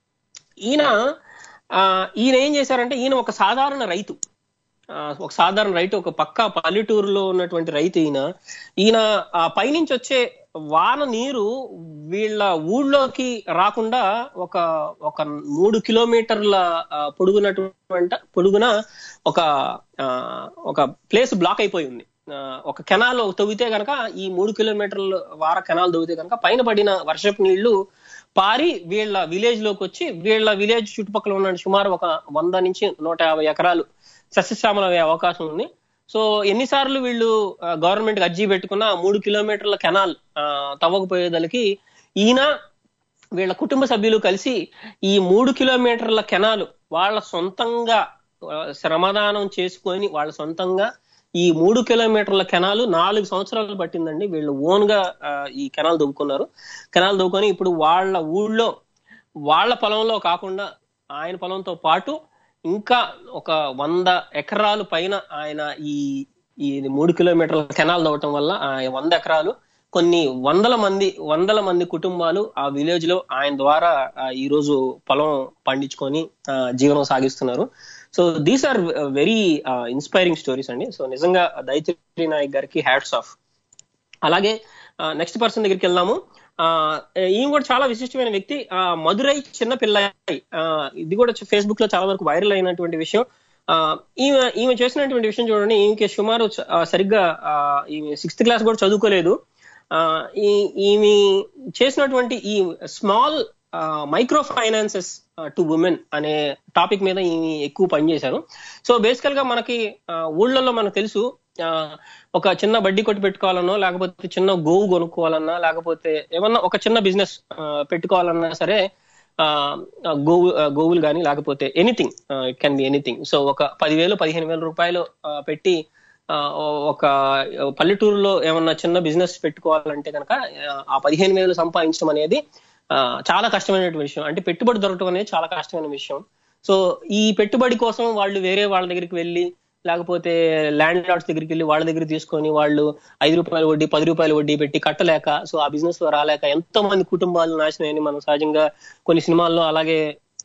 ఈయన ఆ, ఈయన ఏం చేశారంటే ఈయన ఒక సాధారణ రైతు ఆ, ఒక సాధారణ రైతు ఒక పక్క పల్లెటూరులో ఉన్నటువంటి రైతు ఈయన ఈయన ఆ పైనుంచి వచ్చే వాన నీరు వీళ్ళ ఊళ్ళోకి రాకుండా ఒక ఒక మూడు కిలోమీటర్ల ఆ, పొడుగునటువంటి పొడుగున ఒక ఆ, ఒక ప్లేస్ బ్లాక్ అయిపోయి ఉంది ఆ, ఒక కెనాల్ తవ్వితే గనక ఈ మూడు కిలోమీటర్ల వార కెనాల్ తవ్వితే గనక పైన పడిన వర్షపు నీళ్లు పారి వీళ్ళ విలేజ్ లోకి వచ్చి వీళ్ళ విలేజ్ చుట్టుపక్కల ఉన్న సుమారు ఒక వంద నుంచి నూట యాభై ఎకరాలు సస్యశ్యామల అయ్యే అవకాశం ఉంది సో ఎన్నిసార్లు వీళ్ళు గవర్నమెంట్ అర్జీ పెట్టుకున్న మూడు కిలోమీటర్ల కెనాల్ ఆ, తవ్వకపోయేదలకి ఈయన వీళ్ళ కుటుంబ సభ్యులు కలిసి ఈ మూడు కిలోమీటర్ల కెనాల్ వాళ్ళ సొంతంగా ఆ, శ్రమదానం చేసుకొని వాళ్ళ సొంతంగా ఈ మూడు కిలోమీటర్ల కెనాల్ నాలుగు సంవత్సరాలు పట్టిందండి వీళ్ళు ఓన్ గా ఆ, ఈ కెనాల్ దవ్వుకున్నారు కెనాల్ దవ్వుకొని ఇప్పుడు వాళ్ళ ఊళ్ళో వాళ్ళ పొలంలో కాకుండా ఆయన పొలంతో పాటు ఇంకా ఒక వంద ఎకరాల పైన ఆయన ఈ ఈ మూడు కిలోమీటర్ల కెనాల్ దవ్వటం వల్ల ఆ వంద ఎకరాలు కొన్ని వందల మంది వందల మంది కుటుంబాలు ఆ విలేజ్ లో ఆయన ద్వారా ఆ, ఈ రోజు పొలం పండించుకొని ఆ, జీవనం సాగిస్తున్నారు so these are very inspiring stories అండి సో నిజంగా దైత్రి నాయక్ గారికి హ్యాట్స్ ఆఫ్ అలాగే నెక్స్ట్ పర్సన్ దగ్గరికి వెళ్దాము ఆ, ఈయన కూడా చాలా విశిష్టమైన వ్యక్తి ఆ, మధురై చిన్న పిల్లయి ఆ, ఇది కూడా ఫేస్బుక్ లో చాలా వరకు వైరల్ అయినటువంటి విషయం ఆ, ఈమె ఈమె చేసినటువంటి విషయం చూడండి ఈమెకి సుమారు చ- ఆ, సరిగ్గా ఆ, ఈమె సిక్స్త్ క్లాస్ కూడా చదువుకోలేదు ఆ, ఈ- ఈమె చేసినటువంటి ఈ small micro finances to women అనే టాపిక్ మీద ఈమె ఎక్కువ పనిచేశారు సో బేసికల్ గా మనకి ఆ, ఊళ్ళల్లో మనకు తెలుసు ఆ, ఒక చిన్న బడ్డీ కొట్టు పెట్టుకోవాలనో లేకపోతే చిన్న గోవు కొనుక్కోవాలన్నా లేకపోతే ఏమన్నా ఒక చిన్న బిజినెస్ పెట్టుకోవాలన్నా సరే ఆ, ఆ, గోవు ఆ, గోవులు కానీ లేకపోతే anything it can be anything so ఒక పదివేలు పదిహేను వేల రూపాయలు ఆ, పెట్టి ఆ, ఒక పల్లెటూరులో ఏమన్నా చిన్న బిజినెస్ పెట్టుకోవాలంటే కనుక ఆ పదిహేను వేలు సంపాదించడం అనేది ఆ, చాలా కష్టమైనటువంటి విషయం అంటే పెట్టుబడి దొరకడం అనేది చాలా కష్టమైన విషయం సో ఈ పెట్టుబడి కోసం వాళ్ళు వేరే వాళ్ళ దగ్గరికి వెళ్ళి లేకపోతే ల్యాండ్ లార్డ్స్ దగ్గరికి వెళ్ళి వాళ్ళ దగ్గర తీసుకొని వాళ్ళు ఐదు రూపాయల వడ్డీ పది రూపాయల వడ్డీ పెట్టి కట్టలేక సో ఆ బిజినెస్ లో రాలేక ఎంతో మంది కుటుంబాలు నాశనం అయ్యి మనం సహజంగా కొన్ని సినిమాల్లో అలాగే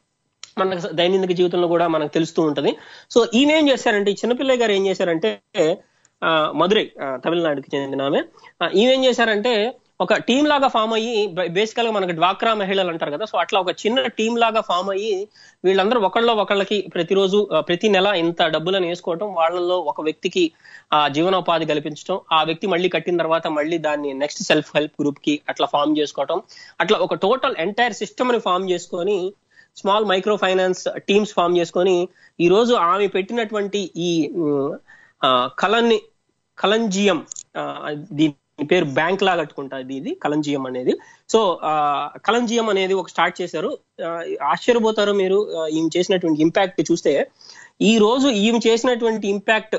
మనకు దైనందిక జీవితంలో కూడా మనకు తెలుస్తూ ఉంటది సో ఈమె ఏం చేశారంటే ఈ చిన్నపిల్లయ్య గారు ఏం చేశారంటే ఆ, మధురై ఆ, తమిళనాడుకి చెందిన ఆమె ఆ, ఈమె ఏం చేశారంటే ఒక టీం లాగా ఫామ్ అయ్యి బేసికల్ గా మనకి డ్వాక్రా మహిళలు అంటారు కదా సో అట్లా ఒక చిన్న టీం లాగా ఫామ్ అయ్యి వీళ్ళందరూ ఒకళ్ళ ఒకళ్ళకి ప్రతిరోజు ఆ, ప్రతి నెల ఇంత డబ్బులను వేసుకోవటం వాళ్ళలో ఒక వ్యక్తికి ఆ జీవనోపాధి కల్పించడం ఆ వ్యక్తి మళ్ళీ కట్టిన తర్వాత మళ్ళీ దాన్ని నెక్స్ట్ సెల్ఫ్ హెల్ప్ గ్రూప్ కి అట్లా ఫామ్ చేసుకోవటం అట్లా ఒక టోటల్ ఎంటైర్ సిస్టమ్ ని ఫామ్ చేసుకొని small micro finance teams form చేసుకొని ఈ రోజు ఆమె పెట్టినటువంటి ఈ ఉమ్, ఆ, కలన్ని కలంజియం ఆ, దీని పేరు బ్యాంక్ లా కట్టుకుంటుంది ఇది కలంజియం అనేది సో ఆ, కలంజియం అనేది ఒక స్టార్ట్ చేశారు ఆ, ఆశ్చర్యపోతారు మీరు ఆ, ఈమె చేసినటువంటి ఇంపాక్ట్ చూస్తే ఈ రోజు ఈమె చేసినటువంటి ఇంపాక్ట్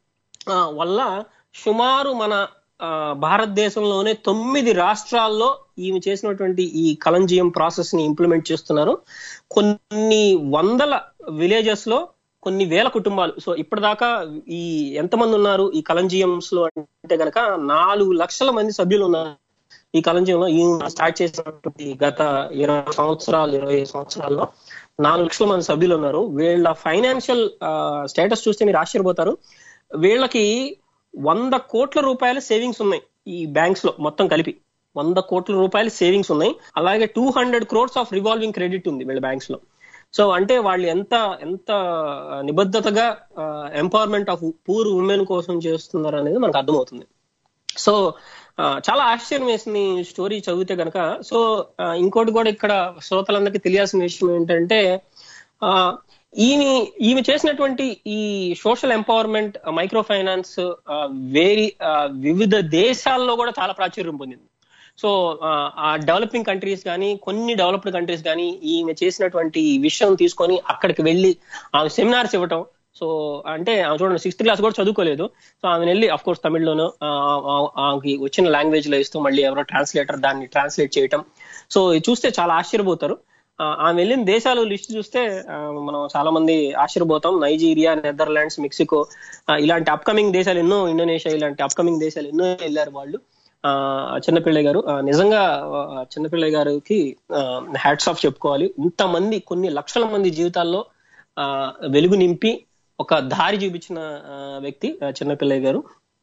వల్ల సుమారు మన ఆ, భారతదేశంలోనే తొమ్మిది రాష్ట్రాల్లో ఈమె చేసినటువంటి ఈ కలంజియం ప్రాసెస్ ని ఇంప్లిమెంట్ చేస్తున్నారు కొన్ని వందల విలేజెస్ లో కొన్ని వేల కుటుంబాలు సో ఇప్పటిదాకా ఈ ఎంతమంది ఉన్నారు ఈ కలంజియంస్ లో అంటే గనక నాలుగు లక్షల మంది సభ్యులు ఉన్నారు ఈ కలంజియంలో ఈ స్టార్ట్ చేసినటువంటి గత ఇరవై సంవత్సరాలు ఇరవై ఐదు సంవత్సరాల్లో నాలుగు లక్షల మంది సభ్యులు ఉన్నారు వీళ్ళ ఫైనాన్షియల్ స్టేటస్ చూస్తే మీరు ఆశ్చర్యపోతారు వీళ్ళకి వంద కోట్ల రూపాయల సేవింగ్స్ ఉన్నాయి ఈ బ్యాంక్స్ లో మొత్తం కలిపి వంద కోట్ల రూపాయల సేవింగ్స్ ఉన్నాయి అలాగే two hundred crores of revolving credit ఉంది వీళ్ళ బ్యాంక్స్ లో సో అంటే వాళ్ళు ఎంత ఎంత నిబద్ధతగా ఎంపవర్మెంట్ ఆఫ్ పూర్ ఉమెన్ కోసం చేస్తున్నారు అనేది మనకు అర్థమవుతుంది సో ఆ, చాలా ఆశ్చర్యం వేసింది ఈ స్టోరీ చదివితే కనుక సో ఆ, ఇంకోటి కూడా ఇక్కడ శ్రోతలందరికీ తెలియాల్సిన విషయం ఏంటంటే ఆ, ఈమె ఈమె చేసినటువంటి ఈ social empowerment micro finance very ఆ, వివిధ దేశాల్లో కూడా చాలా ప్రాచుర్యం పొందింది సో ఆ, ఆ డెవలపింగ్ కంట్రీస్ కానీ కొన్ని డెవలప్డ్ కంట్రీస్ కానీ ఈమె చేసినటువంటి ఈ విషయం తీసుకొని అక్కడికి వెళ్ళి ఆమె సెమినార్స్ ఇవ్వటం సో అంటే ఆమె చూడండి సిక్స్త్ క్లాస్ కూడా చదువుకోలేదు సో ఆమె వెళ్ళి అఫ్ కోర్స్ తమిళ్లోను ఆ, ఆ- ఆమెకి వచ్చిన లాంగ్వేజ్ లో ఇస్తూ మళ్ళీ ఎవరో ట్రాన్స్లేటర్ దాన్ని ట్రాన్స్లేట్ చేయటం సో ఇది చూస్తే చాలా ఆశ్చర్యపోతారు ఆ, ఆమె వెళ్ళిన దేశాలు లిస్ట్ చూస్తే ఆ, మనం చాలా మంది ఆశ్చర్యపోతాం నైజీరియా నెదర్లాండ్స్ మెక్సికో ఆ, ఇలాంటి అప్కమింగ్ దేశాలు ఎన్నో ఇండోనేషియా ఇలాంటి అప్కమింగ్ దేశాలు ఎన్నో వెళ్ళారు వాళ్ళు ఆ చిన్నపిల్లయ్య గారు ఆ, నిజంగా ఆ, చిన్నపిల్లయ్య గారికి హ్యాట్స్ ఆఫ్ చెప్పుకోవాలి ఇంతమంది కొన్ని లక్షల మంది జీవితాల్లో ఆ, వెలుగు నింపి ఒక దారి చూపించిన ఆ, వ్యక్తి ఆ, చిన్నపిల్లయ్య గారు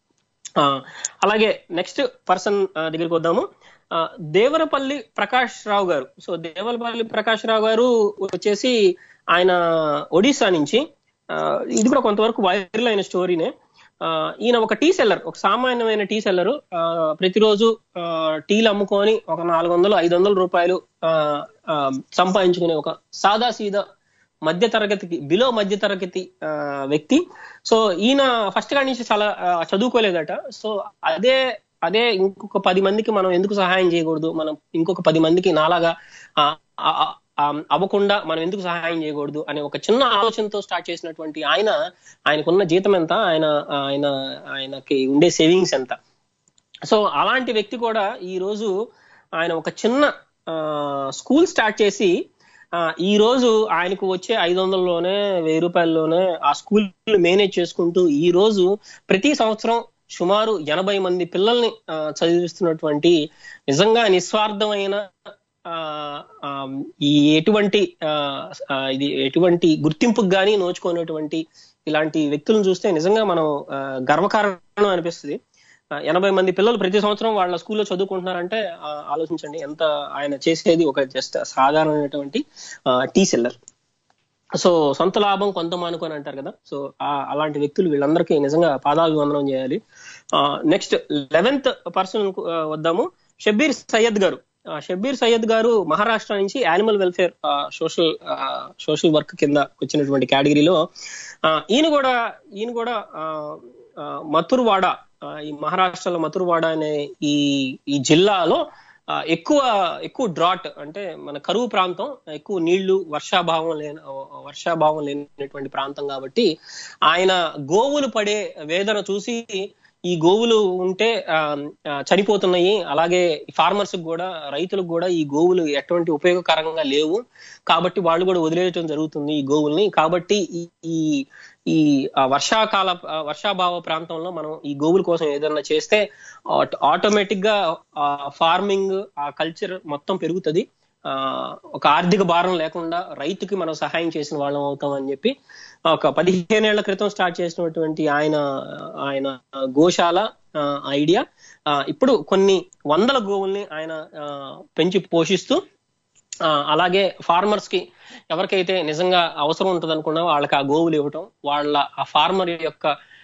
ఆ, అలాగే నెక్స్ట్ పర్సన్ దగ్గరికి వద్దాము ఆ, దేవరపల్లి ప్రకాష్ రావు గారు సో దేవరపల్లి ప్రకాష్ రావు గారు వచ్చేసి ఆయన ఒడిశా నుంచి ఆ, ఇది కూడా కొంతవరకు వైరల్ అయిన స్టోరీనే ఆ, ఈయన ఒక టీ సెల్లర్ ఒక సామాన్యమైన టీ సెల్లర్ ప్రతిరోజు ఆ, టీలు అమ్ముకొని ఒక నాలుగు వందలు ఐదు వందల రూపాయలు ఆ, ఆ, సంపాదించుకునే ఒక సాదా సీదా మధ్య తరగతికి బిలో మధ్య తరగతి ఆ, వ్యక్తి సో ఈయన ఫస్ట్ కాడి నుంచి చాలా ఆ, చదువుకోలేదట సో అదే అదే ఇంకొక పది మందికి మనం ఎందుకు సహాయం చేయకూడదు మనం ఇంకొక పది మందికి నాలాగా ఆ, ఆ, ఆ, అవ్వకుండా మనం ఎందుకు సహాయం చేయకూడదు అనే ఒక చిన్న ఆలోచనతో స్టార్ట్ చేసినటువంటి ఆయన ఆయనకున్న జీతం ఎంత ఆయన ఆయన ఆయనకి ఉండే సేవింగ్స్ ఎంత సో అలాంటి వ్యక్తి కూడా ఈ రోజు ఆయన ఒక చిన్న స్కూల్ స్టార్ట్ చేసి ఆ, ఈ రోజు ఆయనకు వచ్చే ఐదు వందలలోనే వెయ్యి రూపాయల్లోనే ఆ స్కూల్ మేనేజ్ చేసుకుంటూ ఈ రోజు ప్రతి సంవత్సరం సుమారు ఎనభై మంది పిల్లల్ని ఆ, చదివిస్తున్నటువంటి నిజంగా నిస్వార్థమైన ఆ, ఆ, ఈ ఎటువంటి ఆ, ఆ, ఇది ఎటువంటి గుర్తింపుకు గానీ నోచుకునేటువంటి ఇలాంటి వ్యక్తులను చూస్తే నిజంగా మనం ఆ, గర్వకారణం అనిపిస్తుంది ఆ, ఎనభై మంది పిల్లలు ప్రతి సంవత్సరం వాళ్ళ స్కూల్లో చదువుకుంటున్నారంటే ఆ, ఆలోచించండి ఎంత ఆయన చేసేది ఒక జస్ట్ సాధారణమైనటువంటి టీ సెల్లర్ సో సొంత లాభం కొంత మానుకొని అంటారు కదా సో ఆ- అలాంటి వ్యక్తులు వీళ్ళందరికీ నిజంగా పాదాభివందనం చేయాలి నెక్స్ట్ లెవెన్త్ పర్సన్ వద్దాము షబ్బీర్ సయ్యద్ గారు ఆ, షబ్బీర్ సయ్యద్ గారు మహారాష్ట్ర నుంచి animal welfare social social work కింద వచ్చినటువంటి కేటగిరీలో ఆ, ఈయన కూడా ఈయన కూడా ఆ, ఆ, మథుర్వాడ ఆ, ఈ మహారాష్ట్రలో మథుర్వాడ అనే ఈ ఈ జిల్లాలో ఆ, ఎక్కువ ఎక్కువ డ్రాట్ అంటే మన కరువు ప్రాంతం ఎక్కువ నీళ్లు వర్షాభావం లేని వర్షాభావం లేనటువంటి ప్రాంతం కాబట్టి ఆయన గోవులు పడే వేదన చూసి ఈ గోవులు ఉంటే ఆ, ఆ, చనిపోతున్నాయి అలాగే ఫార్మర్స్ కూడా రైతులకు కూడా ఈ గోవులు ఎటువంటి ఉపయోగకరంగా లేవు కాబట్టి వాళ్ళు కూడా వదిలేయటం జరుగుతుంది ఈ గోవుల్ని కాబట్టి ఈ- ఈ ఈ ఆ, వర్షాకాల ఆ, వర్షాభావ ప్రాంతంలో మనం ఈ గోవుల కోసం ఏదైనా చేస్తే ఆటోమేటిక్ గా ఫార్మింగ్ ఆ కల్చర్ మొత్తం పెరుగుతుంది ఆ, ఒక ఆర్థిక భారం లేకుండా రైతుకి మనం సహాయం చేసిన వాళ్ళం అవుతాం అని చెప్పి ఒక పదిహేనేళ్ల క్రితం స్టార్ట్ చేసినటువంటి ఆయన ఆయన గోశాల ఆ, ఐడియా ఆ, ఇప్పుడు కొన్ని వందల గోవుల్ని ఆయన ఆ, పెంచి పోషిస్తూ ఆ, అలాగే ఫార్మర్స్ కి ఎవరికైతే నిజంగా అవసరం ఉంటుంది అనుకున్నా వాళ్ళకి ఆ గోవులు ఇవ్వటం వాళ్ళ ఆ ఫార్మర్ యొక్క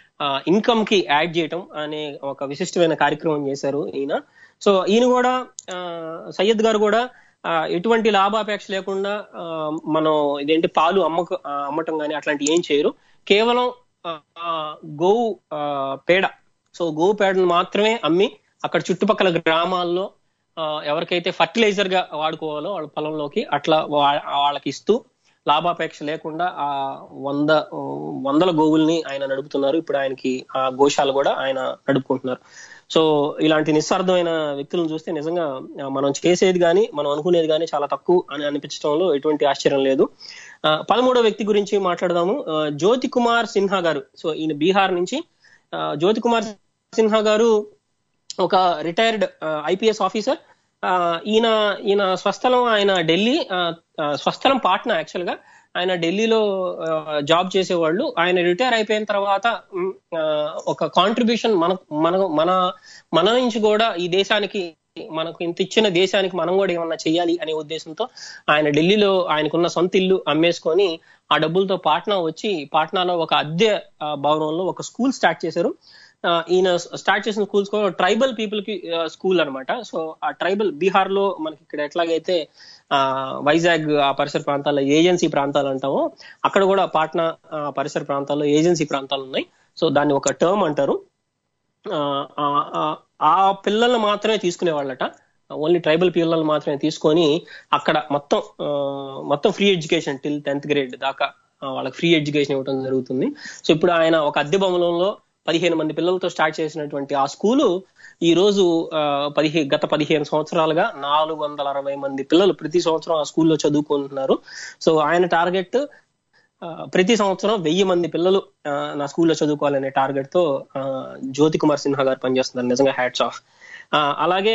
ఇన్కమ్ కి యాడ్ చేయటం అనే ఒక విశిష్టమైన కార్యక్రమం చేశారు ఈయన సో ఈయన కూడా ఆ, సయ్యద్ గారు కూడా ఆ, ఎటువంటి లాభాపేక్ష లేకుండా ఆ, మనం ఇదేంటి పాలు అమ్మక ఆ, అమ్మటం కానీ అట్లాంటి ఏం చేయరు కేవలం ఆ, ఆ, గోవు ఆ, పేడ సో గోవు పేడను మాత్రమే అమ్మి అక్కడ చుట్టుపక్కల గ్రామాల్లో ఆ, ఎవరికైతే ఫర్టిలైజర్ గా వాడుకోవాలో వాళ్ళ పొలంలోకి అట్లా వా- వాళ్ళకి ఇస్తూ లాభాపేక్ష లేకుండా ఆ వంద ఆ, వందల గోవుల్ని ఆయన నడుపుతున్నారు ఇప్పుడు ఆయనకి ఆ గోశాల కూడా ఆయన నడుపుకుంటున్నారు సో ఇలాంటి నిస్సార్థమైన వ్యక్తులను చూస్తే నిజంగా ఆ, మనం చేసేది కానీ మనం అనుకునేది కానీ చాలా తక్కువ అని అనిపించడంలో ఎటువంటి ఆశ్చర్యం లేదు ఆ, పదమూడో వ్యక్తి గురించి మాట్లాడదాము ఆ, జ్యోతి కుమార్ సిన్హా గారు సో ఈయన బీహార్ నుంచి ఆ, జ్యోతి కుమార్ సిన్హా గారు ఒక రిటైర్డ్ ఐపీఎస్ ఆఫీసర్ ఆ, ఈయన ఈయన స్వస్థలం ఆయన ఢిల్లీ ఆ, ఆ, స్వస్థలం పాట్నా యాక్చువల్ గా ఆయన ఢిల్లీలో ఆ, జాబ్ చేసేవాళ్ళు ఆయన రిటైర్ అయిపోయిన తర్వాత మ్, ఆ, ఒక కాంట్రిబ్యూషన్ మన మన మన మన నుంచి కూడా ఈ దేశానికి మనకు ఇంత ఇచ్చిన దేశానికి మనం కూడా ఏమన్నా చెయ్యాలి అనే ఉద్దేశంతో ఆయన ఢిల్లీలో ఆయనకున్న సొంత ఇల్లు అమ్మేసుకొని ఆ డబ్బులతో పాట్నా వచ్చి పాట్నాలో ఒక అద్దె ఆ, భవనంలో ఒక స్కూల్ స్టార్ట్ చేశారు ఆ, ఈయన స్టార్ట్ చేసిన స్కూల్స్ కూడా ట్రైబల్ పీపుల్ కి స్కూల్ అన్నమాట సో ఆ ట్రైబల్ బీహార్ లో మనకి ఇక్కడ ఎట్లాగైతే ఆ వైజాగ్ ఆ పరిసర ప్రాంతాల్లో ఏజెన్సీ ప్రాంతాలు అంటామో అక్కడ కూడా పాట్నా ఆ, పరిసర ప్రాంతాల్లో ఏజెన్సీ ప్రాంతాలు ఉన్నాయి సో దాన్ని ఒక టర్మ్ అంటారు ఆ, ఆ, ఆ, ఆ పిల్లల్ని మాత్రమే తీసుకునేవాళ్ళట ఓన్లీ ట్రైబల్ పిల్లల్ని మాత్రమే తీసుకొని అక్కడ మొత్తం ఆ, మొత్తం free education till tenth grade దాకా ఆ, వాళ్ళకి ఫ్రీ ఎడ్యుకేషన్ ఇవ్వడం జరుగుతుంది సో ఇప్పుడు ఆయన ఒక అద్దె భవనంలో పదిహేను మంది పిల్లలతో స్టార్ట్ చేసినటువంటి ఆ స్కూలు ఈ రోజు ఆ, పదిహే గత పదిహేను సంవత్సరాలుగా నాలుగు వందల అరవై మంది పిల్లలు ప్రతి సంవత్సరం ఆ స్కూల్లో చదువుకుంటున్నారు సో ఆయన టార్గెట్ ఆ, ప్రతి సంవత్సరం వెయ్యి మంది పిల్లలు ఆ, నా స్కూల్లో చదువుకోవాలనే టార్గెట్ తో ఆ, జ్యోతి కుమార్ సిన్హా గారు పనిచేస్తున్నారు నిజంగా హ్యాట్స్ ఆఫ్ అలాగే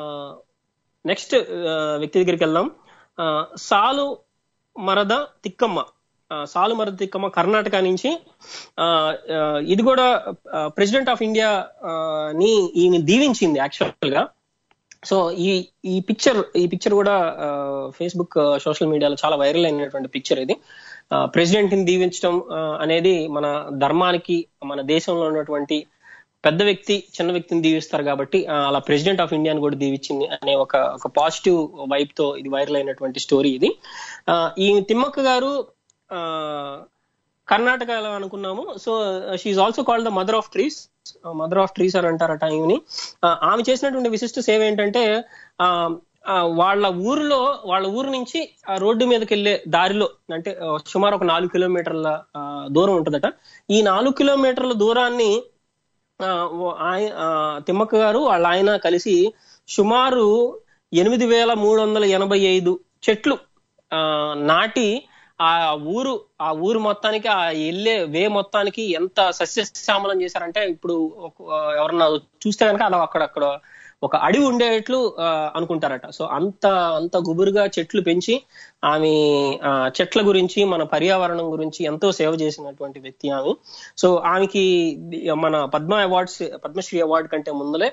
నెక్స్ట్ వ్యక్తి దగ్గరికి వెళ్దాం ఆ, సాలు మరద తిక్కమ్మ ఆ, సాలు మరద తిక్కమ్మ కర్ణాటక నుంచి ఆ, ఆ, ఇది కూడా ప్రెసిడెంట్ ఆఫ్ ఇండియా ని ఈయన దీవించింది యాక్చువల్ గా సో ఈ ఈ పిక్చర్ ఈ పిక్చర్ కూడా ఫేస్బుక్ సోషల్ మీడియాలో చాలా వైరల్ అయినటువంటి పిక్చర్ ఇది ప్రెసిడెంట్ ని దీవించడం ఆ, అనేది మన ధర్మానికి మన దేశంలో ఉన్నటువంటి పెద్ద వ్యక్తి చిన్న వ్యక్తిని దీవిస్తారు కాబట్టి ఆ, అలా ప్రెసిడెంట్ ఆఫ్ ఇండియాని కూడా దీవించింది అనే ఒక ఒక పాజిటివ్ వైబ్ తో ఇది వైరల్ అయినటువంటి స్టోరీ ఇది ఆ, ఈ తిమ్మక్క గారు ఆ, కర్ణాటకలో అనుకున్నాము so she's also called the mother of trees mother of trees అని అంటారట ఈమెని ఆ, ఆమె చేసినటువంటి విశిష్ట సేవ ఏంటంటే ఆ ఆ, వాళ్ళ ఊరిలో వాళ్ళ ఊరు నుంచి ఆ రోడ్డు మీదకి వెళ్లే దారిలో అంటే ఆ, సుమారు ఒక నాలుగు కిలోమీటర్ల ఆ, దూరం ఉంటుందట ఈ నాలుగు కిలోమీటర్ల దూరాన్ని ఆ, ఓ- ఆయ- ఆ, తిమ్మక్క గారు వాళ్ళ ఆయన కలిసి సుమారు ఎనిమిది వేల మూడు వందల ఎనభై ఐదు చెట్లు ఆ, నాటి ఆ ఊరు ఆ ఊరు మొత్తానికి ఆ వెళ్ళే వే మొత్తానికి ఎంత సస్యశ్యామలం చేశారంటే ఇప్పుడు ఒక- ఎవరన్నా చూస్తే కనుక అలా అక్కడ అక్కడ ఒక అడవి ఉండేట్లు ఆ, అనుకుంటారట సో అంత అంత గుబురుగా చెట్లు పెంచి ఆమె ఆ, చెట్ల గురించి మన పర్యావరణం గురించి ఎంతో సేవ చేసినటువంటి వ్యక్తి ఆమె సో ఆమెకి మన పద్మ అవార్డ్స్ పద్మశ్రీ అవార్డు కంటే ముందలే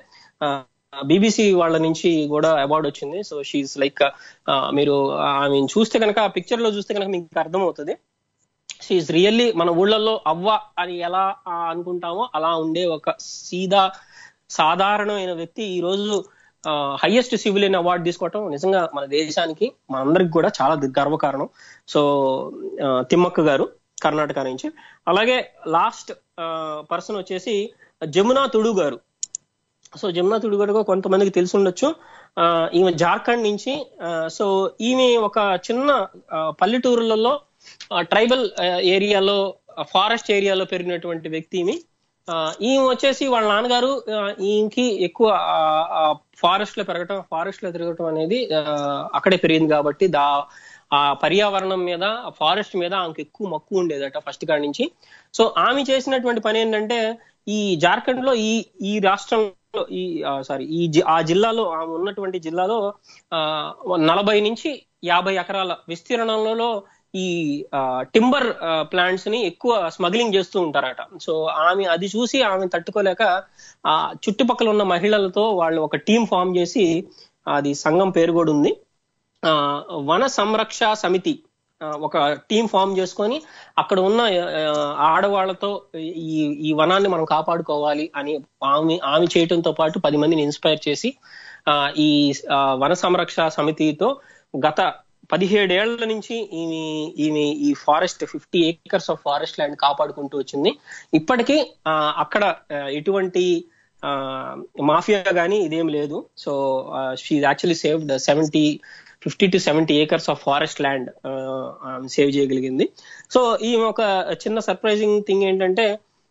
బీబీసీ వాళ్ళ నుంచి కూడా అవార్డు వచ్చింది సో షీఈ్ లైక్ మీరు ఆమె చూస్తే కనుక ఆ పిక్చర్ లో చూస్తే కనుక మీకు అర్థమవుతుంది షీఈ్ రియల్లీ మన ఊళ్ళల్లో అవ్వ అని ఎలా ఆ, అనుకుంటామో అలా ఉండే ఒక సీదా సాధారణమైన వ్యక్తి ఈ రోజు హైయెస్ట్ సివిలియన్ అవార్డు తీసుకోవటం నిజంగా మన దేశానికి మనందరికి కూడా చాలా ది- గర్వకారణం సో ఆ, తిమ్మక్క గారు కర్ణాటక నుంచి అలాగే లాస్ట్ పర్సన్ వచ్చేసి జమునా తుడు గారు సో జమునా తుడు గారు కొంతమందికి తెలిసి ఉండొచ్చు ఆ, ఈమె జార్ఖండ్ నుంచి ఆ, సో ఈమె ఒక చిన్న ఆ, పల్లెటూరులలో ట్రైబల్ ఏరియాలో ఫారెస్ట్ ఏరియాలో పెరిగినటువంటి వ్యక్తి ఈమె ఆ, ఈమె వచ్చేసి వాళ్ళ నాన్నగారు ఆ, ఈయనకి ఎక్కువ ఫారెస్ట్ లో పెరగటం ఫారెస్ట్ లో తిరగటం అనేది ఆ, అక్కడే పెరిగింది కాబట్టి దా ఆ పర్యావరణం మీద ఫారెస్ట్ మీద ఆమెకు ఎక్కువ మక్కువ ఉండేదట ఫస్ట్ కాడి నుంచి సో ఆమె చేసినటువంటి పని ఏంటంటే ఈ జార్ఖండ్ లో ఈ ఈ రాష్ట్రంలో ఈ సారీ ఈ జి- ఆ జిల్లాలో ఆమె ఉన్నటువంటి జిల్లాలో ఆ, నలభై నుంచి యాభై ఎకరాల విస్తీర్ణంలో ఈ టింబర్ ప్లాంట్స్ ని ఎక్కువ స్మగ్లింగ్ చేస్తూ ఉంటారట సో ఆమె అది చూసి ఆమె తట్టుకోలేక ఆ చుట్టుపక్కల ఉన్న మహిళలతో వాళ్ళు ఒక టీం ఫామ్ చేసి అది సంఘం పేరు కూడా ఉంది ఆ, వన సంరక్ష సమితి ఆ, ఒక టీం ఫామ్ చేసుకొని అక్కడ ఉన్న ఆ, ఆడవాళ్లతో ఈ ఈ వనాన్ని మనం కాపాడుకోవాలి అని ఆమె ఆమె చేయటంతో పాటు పది మందిని ఇన్స్పైర్ చేసి ఆ, ఈ ఆ, వన సంరక్ష సమితితో గత పదిహేడేళ్ల నుంచి ఈమె ఈమె ఈ forest fifty acres of forest land కాపాడుకుంటూ వచ్చింది ఇప్పటికీ ఆ, అక్కడ ఆ, ఎటువంటి ఆ, మాఫియా గానీ ఇదేం లేదు so she actually saved seventy fifty to seventy acres of forest land save చేయగలిగింది సో ఈ ఒక చిన్న సర్ప్రైజింగ్ థింగ్ ఏంటంటే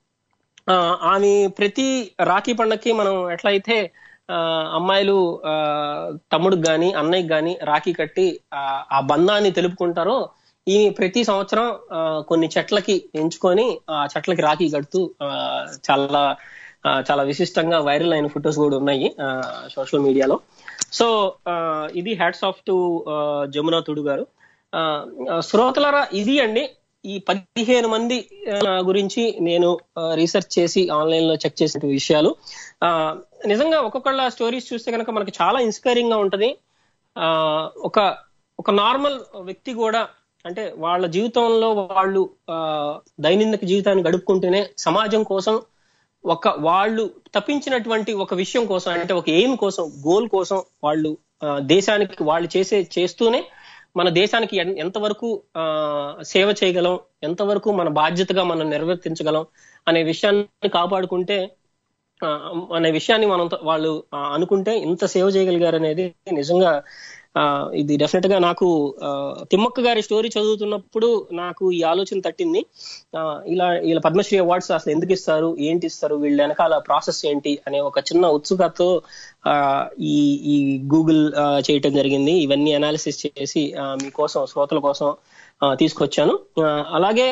ఆ, ఆమె ప్రతి రాఖీ పండక్కి మనం ఎట్లయితే ఆ, అమ్మాయిలు ఆ, తమ్ముడికి గాని అన్నయ్యకి గాని రాఖీ కట్టి ఆ, ఆ బంధాన్ని తెలుపుకుంటారో ఈ ప్రతి సంవత్సరం ఆ, కొన్ని చెట్లకి ఎంచుకొని ఆ చెట్లకి రాఖీ కడుతూ ఆ, చాలా ఆ, చాలా విశిష్టంగా వైరల్ అయిన ఫొటోస్ కూడా ఉన్నాయి సోషల్ మీడియాలో సో ఆ, ఇది hats off to Jamuna Tudu గారు ఆ, ఆ, శ్రోతలరా ఇది అండి ఈ పదిహేను మంది ఆ, గురించి నేను రీసెర్చ్ చేసి ఆన్లైన్ లో చెక్ చేసిన విషయాలు ఆ, నిజంగా ఒక్కొక్కళ్ళ స్టోరీస్ చూస్తే కనుక మనకి చాలా ఇన్స్పైరింగ్ గా ఉంటది ఆ, ఒక ఒక నార్మల్ వ్యక్తి కూడా అంటే వాళ్ళ జీవితంలో వాళ్ళు ఆ, దైనందిక జీవితాన్ని గడుపుకుంటూనే సమాజం కోసం ఒక వాళ్ళు తప్పించినటువంటి ఒక విషయం కోసం అంటే ఒక ఎయిమ్ కోసం గోల్ కోసం వాళ్ళు ఆ, దేశానికి వాళ్ళు చేసే చేస్తూనే మన దేశానికి ఎన్- ఎంతవరకు ఆ, సేవ చేయగలం ఎంతవరకు మన బాధ్యతగా మనం నిర్వర్తించగలం అనే విషయాన్ని కాపాడుకుంటే ఆ, అనే విషయాన్ని మనం వాళ్ళు ఆ, అనుకుంటే ఇంత సేవ చేయగలిగారు అనేది నిజంగా ఆ, ఇది డెఫినెట్ గా నాకు ఆ, తిమ్మక్క గారి స్టోరీ చదువుతున్నప్పుడు నాకు ఈ ఆలోచన తట్టింది ఆ, ఇలా ఇలా పద్మశ్రీ అవార్డ్స్ అసలు ఎందుకు ఇస్తారు ఏంటి ఇస్తారు వీళ్ళ వెనకాల ప్రాసెస్ ఏంటి అనే ఒక చిన్న ఉత్సుకతో ఆ, ఈ ఈ గూగుల్ ఆ, చేయటం జరిగింది ఇవన్నీ అనాలిసిస్ చేసి ఆ, మీకోసం శ్రోతల కోసం ఆ, తీసుకొచ్చాను ఆ, అలాగే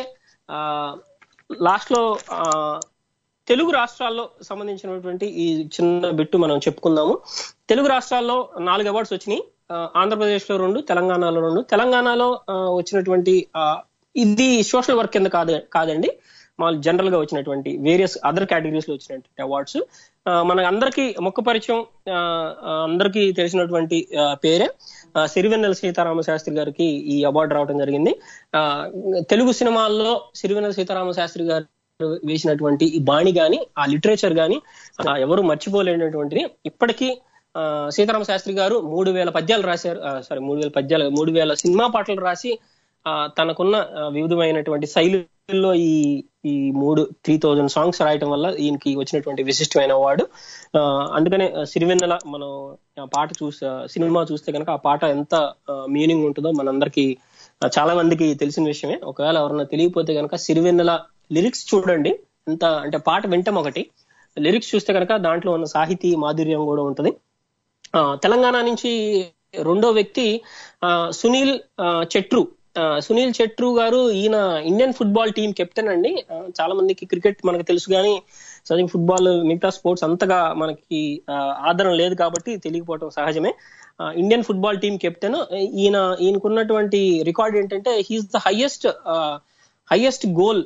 లాస్ట్ లో ఆ, తెలుగు రాష్ట్రాల్లో సంబంధించినటువంటి ఈ చిన్న బిట్టు మనం చెప్పుకుందాము తెలుగు రాష్ట్రాల్లో నాలుగు అవార్డ్స్ వచ్చినాయి ఆ, ఆంధ్రప్రదేశ్ లో రెండు తెలంగాణలో రెండు తెలంగాణలో ఆ, వచ్చినటువంటి ఆ, ఇది సోషల్ వర్క్ కింద కాదు కాదండి మామూలు జనరల్ గా వచ్చినటువంటి వేరియస్ అదర్ కేటగిరీస్ లో వచ్చినటువంటి అవార్డ్స్ మన అందరికి ముఖ పరిచయం ఆ, ఆ, అందరికీ తెలిసినటువంటి ఆ, పేరే ఆ, సిరివెన్నెల సీతారామ శాస్త్రి గారికి ఈ అవార్డు రావడం జరిగింది ఆ, తెలుగు సినిమాల్లో సిరివెన్నెల సీతారామ శాస్త్రి గారు వేసినటువంటి ఈ బాణి గాని ఆ లిటరేచర్ గాని ఆ, ఎవరు మర్చిపోలేనటువంటిది ఇప్పటికీ ఆ, సీతారామ శాస్త్రి గారు మూడు వేల పద్యాలు రాశారు సారీ మూడు వేల పద్యాలు మూడు వేల సినిమా పాటలు రాసి ఆ, తనకున్న ఆ, వివిధమైనటువంటి శైలిలో ఈ ఈ మూడు త్రీ థౌజండ్ సాంగ్స్ రాయటం వల్ల ఈయనకి వచ్చినటువంటి విశిష్టమైన అవార్డు ఆ, అందుకనే ఆ, సిరివెన్నెల మనం ఆ పాట చూస్తే సినిమా చూస్తే కనుక ఆ పాట ఎంత మీనింగ్ ఉంటుందో మనందరికి ఆ, చాలా మందికి తెలిసిన విషయమే ఒకవేళ ఎవరన్నా తెలియకపోతే కనుక సిరివెన్నెల లిరిక్స్ చూడండి ఎంత అంటే పాట వింటాం ఒకటి లిరిక్స్ చూస్తే కనుక దాంట్లో ఉన్న సాహితీ మాధుర్యం కూడా ఉంటది ఆ, తెలంగాణ నుంచి రెండో వ్యక్తి ఆ, సునీల్ ఆ, చెట్రు ఆ, సునీల్ చెట్రు గారు ఈయన ఇండియన్ ఫుట్బాల్ టీం కెప్టెన్ అండి ఆ, చాలా మందికి క్రికెట్ మనకు తెలుసు కానీ సహజంగా ఫుట్బాల్ మిగతా స్పోర్ట్స్ అంతగా మనకి ఆ, ఆదరణ లేదు కాబట్టి తెలియకపోవడం సహజమే ఆ, ఇండియన్ ఫుట్బాల్ టీం కెప్టెన్ ఈయన ఈయనకున్నటువంటి రికార్డ్ ఏంటంటే he's the highest highest goal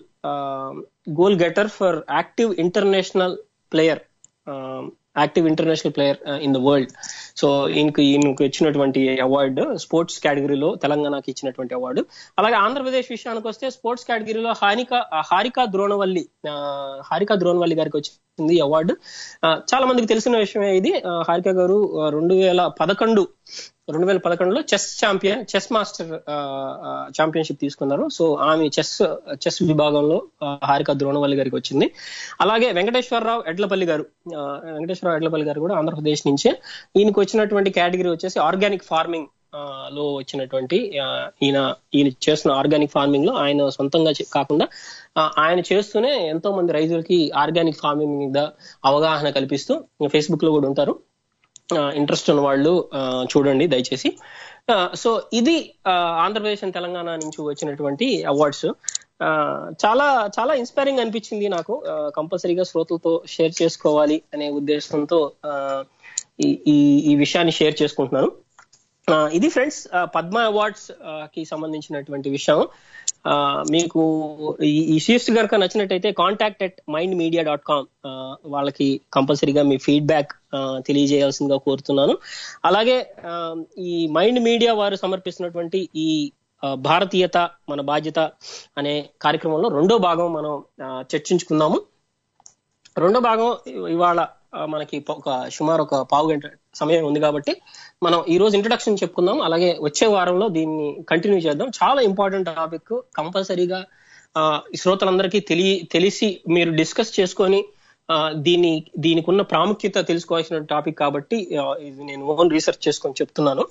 goal getter for active international player active international player in the world so ఈయనకు ఈయనకు ఇచ్చినటువంటి అవార్డు స్పోర్ట్స్ కేటగిరీలో తెలంగాణకి ఇచ్చినటువంటి అవార్డు అలాగే ఆంధ్రప్రదేశ్ విషయానికి వస్తే స్పోర్ట్స్ కేటగిరీలో హారిక హారిక ద్రోణవల్లి ఆ, హారిక ద్రోణవల్లి గారికి వచ్చింది ఈ అవార్డు ఆ, చాలా మందికి తెలిసిన విషయమే ఇది ఆ, హారిక గారు రెండు వేల పదకొండు రెండు వేల పదకొండులో chess champion chess master championship తీసుకున్నారు సో ఆమె చెస్ చెస్ విభాగంలో ఆ, హారిక ద్రోణవల్లి గారికి వచ్చింది అలాగే వెంకటేశ్వరరావు ఎడ్లపల్లి గారు ఆ, వెంకటేశ్వరరావు ఎడ్లపల్లి గారు కూడా ఆంధ్రప్రదేశ్ నుంచే ఈయనకు వచ్చినటువంటి కేటగిరీ వచ్చేసి ఆర్గానిక్ ఫార్మింగ్ ఆ, లో వచ్చినటువంటి ఆ, ఈయన ఈయన చేస్తున్న ఆర్గానిక్ ఫార్మింగ్ లో ఆయన సొంతంగా చే- కాకుండా ఆ, ఆయన చేస్తూనే ఎంతో మంది రైతులకి ఆర్గానిక్ ఫార్మింగ్ మీద అవగాహన కల్పిస్తూ ఫేస్బుక్ లో కూడా ఉంటారు ఇంట్రెస్ట్ ఉన్న వాళ్ళు ఆ, చూడండి దయచేసి సో ఇది ఆ, ఆంధ్రప్రదేశ్ అండ్ తెలంగాణ నుంచి వచ్చినటువంటి అవార్డ్స్ చాలా చాలా ఇన్స్పైరింగ్ అనిపించింది నాకు కంపల్సరీగా శ్రోతలతో షేర్ చేసుకోవాలి అనే ఉద్దేశంతో ఆ, ఈ ఈ- ఈ విషయాన్ని షేర్ చేసుకుంటున్నాను ఆ, ఇది ఫ్రెండ్స్ పద్మ అవార్డ్స్ ఆ, కి సంబంధించినటువంటి విషయం ఆ, మీకు ఈ- ఈ షీట్స్ కనుక నచ్చినట్టయితే contact at mind media dot com వాళ్ళకి కంపల్సరీగా మీ ఫీడ్బ్యాక్ తెలియజేయాల్సిందిగా కోరుతున్నాను అలాగే ఆ, ఈ మైండ్ మీడియా వారు సమర్పిస్తున్నటువంటి ఈ ఆ, భారతీయత మన బాధ్యత అనే కార్యక్రమంలో రెండో భాగం మనం ఆ, చర్చించుకుందాము రెండో భాగం ఇవాళ ఆ, మనకి ఒక సుమారు ఒక పావు గంట సమయం ఉంది కాబట్టి మనం ఈ రోజు ఇంట్రడక్షన్ చెప్పుకుందాం అలాగే వచ్చే వారంలో దీన్ని కంటిన్యూ చేద్దాం చాలా ఇంపార్టెంట్ టాపిక్ కంపల్సరీగా ఆ, ఈ శ్రోతలందరికీ తెలియ తెలిసి మీరు డిస్కస్ చేసుకొని ఆ, దీని దీనికి ఉన్న ప్రాముఖ్యత తెలుసుకోవాల్సిన టాపిక్ కాబట్టి ఆ, ఇది నేను ఓన్ రీసెర్చ్ చేసుకొని చెప్తున్నాను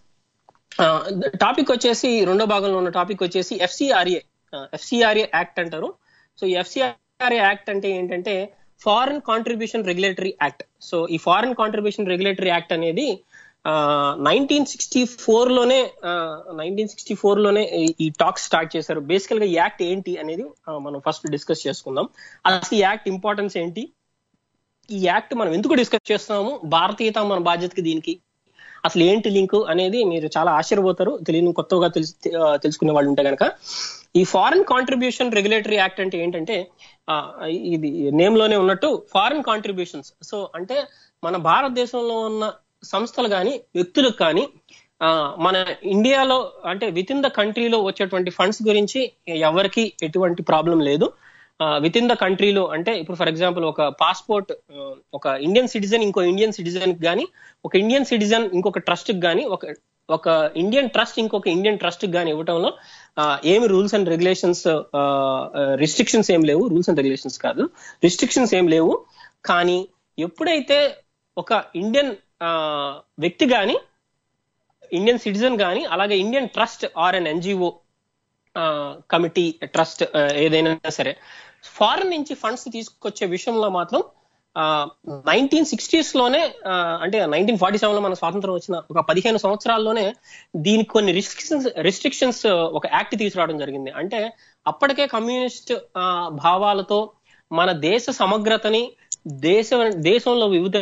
టాపిక్ వచ్చేసి రెండో భాగంలో ఉన్న టాపిక్ వచ్చేసి ఎఫ్సిఆర్ఏ ఎఫ్సిఆర్ఏ యాక్ట్ అంటారు సో ఈ ఎఫ్సిఆర్ఏ యాక్ట్ అంటే ఏంటంటే foreign contribution regulatory act so ఈ ఫారిన్ కాంట్రిబ్యూషన్ రెగ్యులేటరీ యాక్ట్ అనేది నైన్టీన్ సిక్స్టీ ఫోర్ లోనే నైన్టీన్ సిక్స్టీ ఫోర్ లోనే ఈ- ఈ టాక్ స్టార్ట్ చేశారు బేసికల్ గా ఈ యాక్ట్ ఏంటి అనేది ఆ, మనం ఫస్ట్ డిస్కస్ చేసుకుందాం అసలు ఈ యాక్ట్ ఇంపార్టెన్స్ ఏంటి ఈ యాక్ట్ మనం ఎందుకు డిస్కస్ చేస్తున్నాము భారతీయత మన బాధ్యతకి దీనికి అసలు ఏంటి లింక్ అనేది మీరు చాలా ఆశ్చర్యపోతారు తెలియని కొత్తగా తెలుసు ఆ, తెలుసుకునే వాళ్ళు ఉంటే కనుక ఈ ఫారిన్ కాంట్రిబ్యూషన్ రెగ్యులేటరీ యాక్ట్ అంటే ఏంటంటే ఆ, ఇది నేమ్ లోనే ఉన్నట్టు ఫారిన్ కాంట్రిబ్యూషన్స్ సో అంటే మన భారతదేశంలో ఉన్న సంస్థలు కానీ వ్యక్తులకు కానీ ఆ, మన ఇండియాలో అంటే విత్ ఇన్ ద కంట్రీలో వచ్చేటువంటి ఫండ్స్ గురించి ఎవరికి ఎటువంటి ప్రాబ్లం లేదు విత్ ఇన్ ద కంట్రీలో అంటే ఇప్పుడు ఫర్ ఎగ్జాంపుల్ ఒక పాస్పోర్ట్ ఒక ఇండియన్ సిటిజన్ ఇంకో ఇండియన్ సిటిజన్ గానీ ఒక ఇండియన్ సిటిజన్ ఇంకొక ట్రస్ట్ గానీ ఒక ఒక ఇండియన్ ట్రస్ట్ ఇంకొక ఇండియన్ ట్రస్ట్ గానీ ఇవ్వటంలో ఆ, ఏమి రూల్స్ అండ్ రెగ్యులేషన్స్ రిస్ట్రిక్షన్స్ ఏం లేవు రూల్స్ అండ్ రెగ్యులేషన్స్ కాదు రిస్ట్రిక్షన్స్ ఏం లేవు కానీ ఎప్పుడైతే ఒక ఇండియన్ వ్యక్తి గాని ఇండియన్ సిటిజన్ గాని అలాగే Indian trust or an NGO committee trust ఏదైనా సరే ఫారెన్ నుంచి ఫండ్స్ తీసుకొచ్చే విషయంలో మాత్రం నైన్టీన్ సిక్స్టీస్ లోనే ఆ, అంటే నైన్టీన్ ఫార్టీ సెవెన్ లో మన స్వాతంత్రం వచ్చిన ఒక పదిహేను సంవత్సరాల్లోనే దీనికి కొన్ని రిస్ట్రిక్షన్స్ రిస్ట్రిక్షన్స్ ఒక యాక్ట్ తీసుకురావడం జరిగింది అంటే అప్పటికే కమ్యూనిస్ట్ ఆ, భావాలతో మన దేశ సమగ్రతని దేశ దేశంలో వివిధ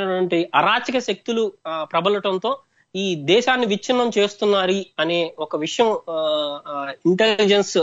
అరాచక శక్తులు ఆ, ప్రబలటంతో ఈ దేశాన్ని విచ్ఛిన్నం చేస్తున్నారు అనే ఒక విషయం ఇంటెలిజెన్స్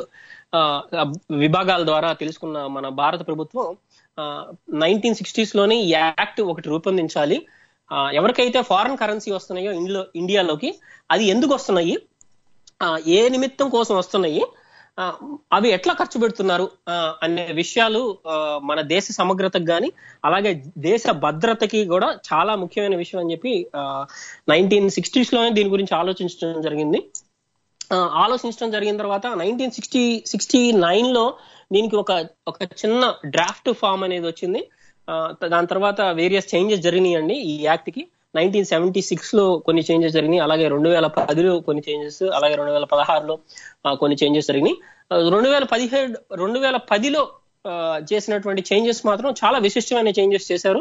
విభాగాల ద్వారా తెలుసుకున్న మన భారత ప్రభుత్వం నైన్టీన్ సిక్స్టీస్ లోనే ఈ యాక్ట్ ఒకటి రూపొందించాలి ఆ, ఎవరికైతే ఫారెన్ కరెన్సీ వస్తున్నాయో ఇండియా ఇండియాలోకి అది ఎందుకు వస్తున్నాయి ఆ, ఏ నిమిత్తం కోసం వస్తున్నాయి ఆ, అవి ఎట్లా ఖర్చు పెడుతున్నారు ఆ, అనే విషయాలు ఆ, మన దేశ సమగ్రతకు గాని అలాగే దేశ భద్రతకి కూడా చాలా ముఖ్యమైన విషయం అని చెప్పి నైన్టీన్ సిక్స్టీస్ లోనే దీని గురించి ఆలోచించడం జరిగింది ఆ, ఆలోచించడం జరిగిన తర్వాత నైన్టీన్ సిక్స్టీ సిక్స్టీ నైన్ లో దీనికి ఒక ఒక చిన్న డ్రాఫ్ట్ ఫామ్ అనేది వచ్చింది ఆ, దాని తర్వాత వేరియస్ చేంజెస్ జరిగినాయండి ఈ యాక్ట్ కి నైన్టీన్ సెవెంటీ సిక్స్ లో కొన్ని చేంజెస్ జరిగినాయి అలాగే రెండు వేల పదిలో కొన్ని చేంజెస్ అలాగే రెండు వేల పదహారులో ఆ, కొన్ని చేంజెస్ జరిగినాయి ఆ, రెండు వేల పదిహేడు రెండు వేల పదిలో ఆ, చేసినటువంటి చేంజెస్ మాత్రం చాలా విశిష్టమైన చేంజెస్ చేశారు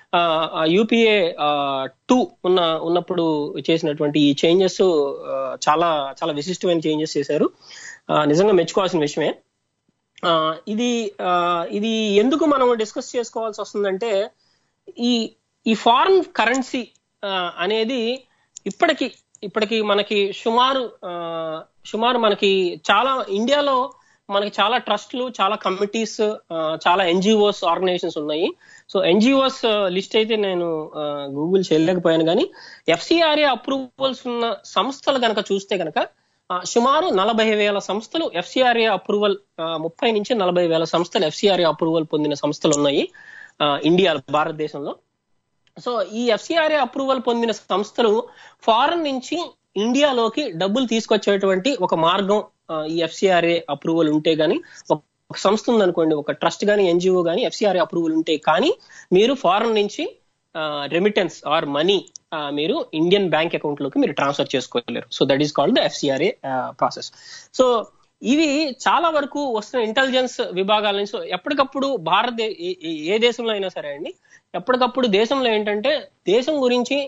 యూపీఏ టూ ఉన్న ఉన్నప్పుడు చేసినటువంటి ఈ చేంజెస్ చాలా చాలా విశిష్టమైన చేంజెస్ చేశారు ఆ, నిజంగా మెచ్చుకోవాల్సిన విషయమే ఆ, ఇది ఆ, ఇది ఎందుకు మనం డిస్కస్ చేసుకోవాల్సి వస్తుందంటే ఈ ఈ ఫారిన్ కరెన్సీ అనేది ఇప్పటికి ఇప్పటికి మనకి సుమారు ఆ, సుమారు మనకి చాలా ఇండియాలో మనకి చాలా ట్రస్ట్లు చాలా కమిటీస్ చాలా ఎన్జిఓస్ ఆర్గనైజేషన్స్ ఉన్నాయి సో ఎన్జిఓస్ లిస్ట్ అయితే నేను గూగుల్ చేయలేకపోయాను కానీ ఎఫ్సిఆర్ఏ అప్రూవల్స్ ఉన్న సంస్థలు కనుక చూస్తే కనుక ఆ, సుమారు నలభై వేల సంస్థలు ఎఫ్సిఆర్ఏ అప్రూవల్ ముప్పై నుంచి నలభై వేల సంస్థలు ఎఫ్సిఆర్ఏ అప్రూవల్ పొందిన సంస్థలు ఉన్నాయి ఆ, ఇండియా భారతదేశంలో సో ఈ ఎఫ్సిఆర్ఏ అప్రూవల్ పొందిన సంస్థలు ఫారెన్ నుంచి ఇండియాలోకి డబ్బులు తీసుకొచ్చేటువంటి ఒక మార్గం ఆ, ఈ ఎఫ్సిఆర్ఏ అప్రూవల్ ఉంటే గానీ ఒక ఒక సంస్థ ఉందనుకోండి ఒక ట్రస్ట్ గానీ ఎన్జిఓ గానీ ఎఫ్సిఆర్ఏ అప్రూవల్ ఉంటే కానీ మీరు ఫారెన్ నుంచి రెమిటెన్స్ ఆర్ మనీ మీరు ఇండియన్ బ్యాంక్ అకౌంట్ లోకి మీరు ట్రాన్స్ఫర్ చేసుకోలేరు so that is called the FCRA process so ఇవి చాలా వరకు వస్తున్న ఇంటెలిజెన్స్ విభాగాల నుంచి ఎప్పటికప్పుడు భారత ఏ దేశంలో అయినా సరే అండి ఎప్పటికప్పుడు దేశంలో ఏంటంటే దేశం గురించి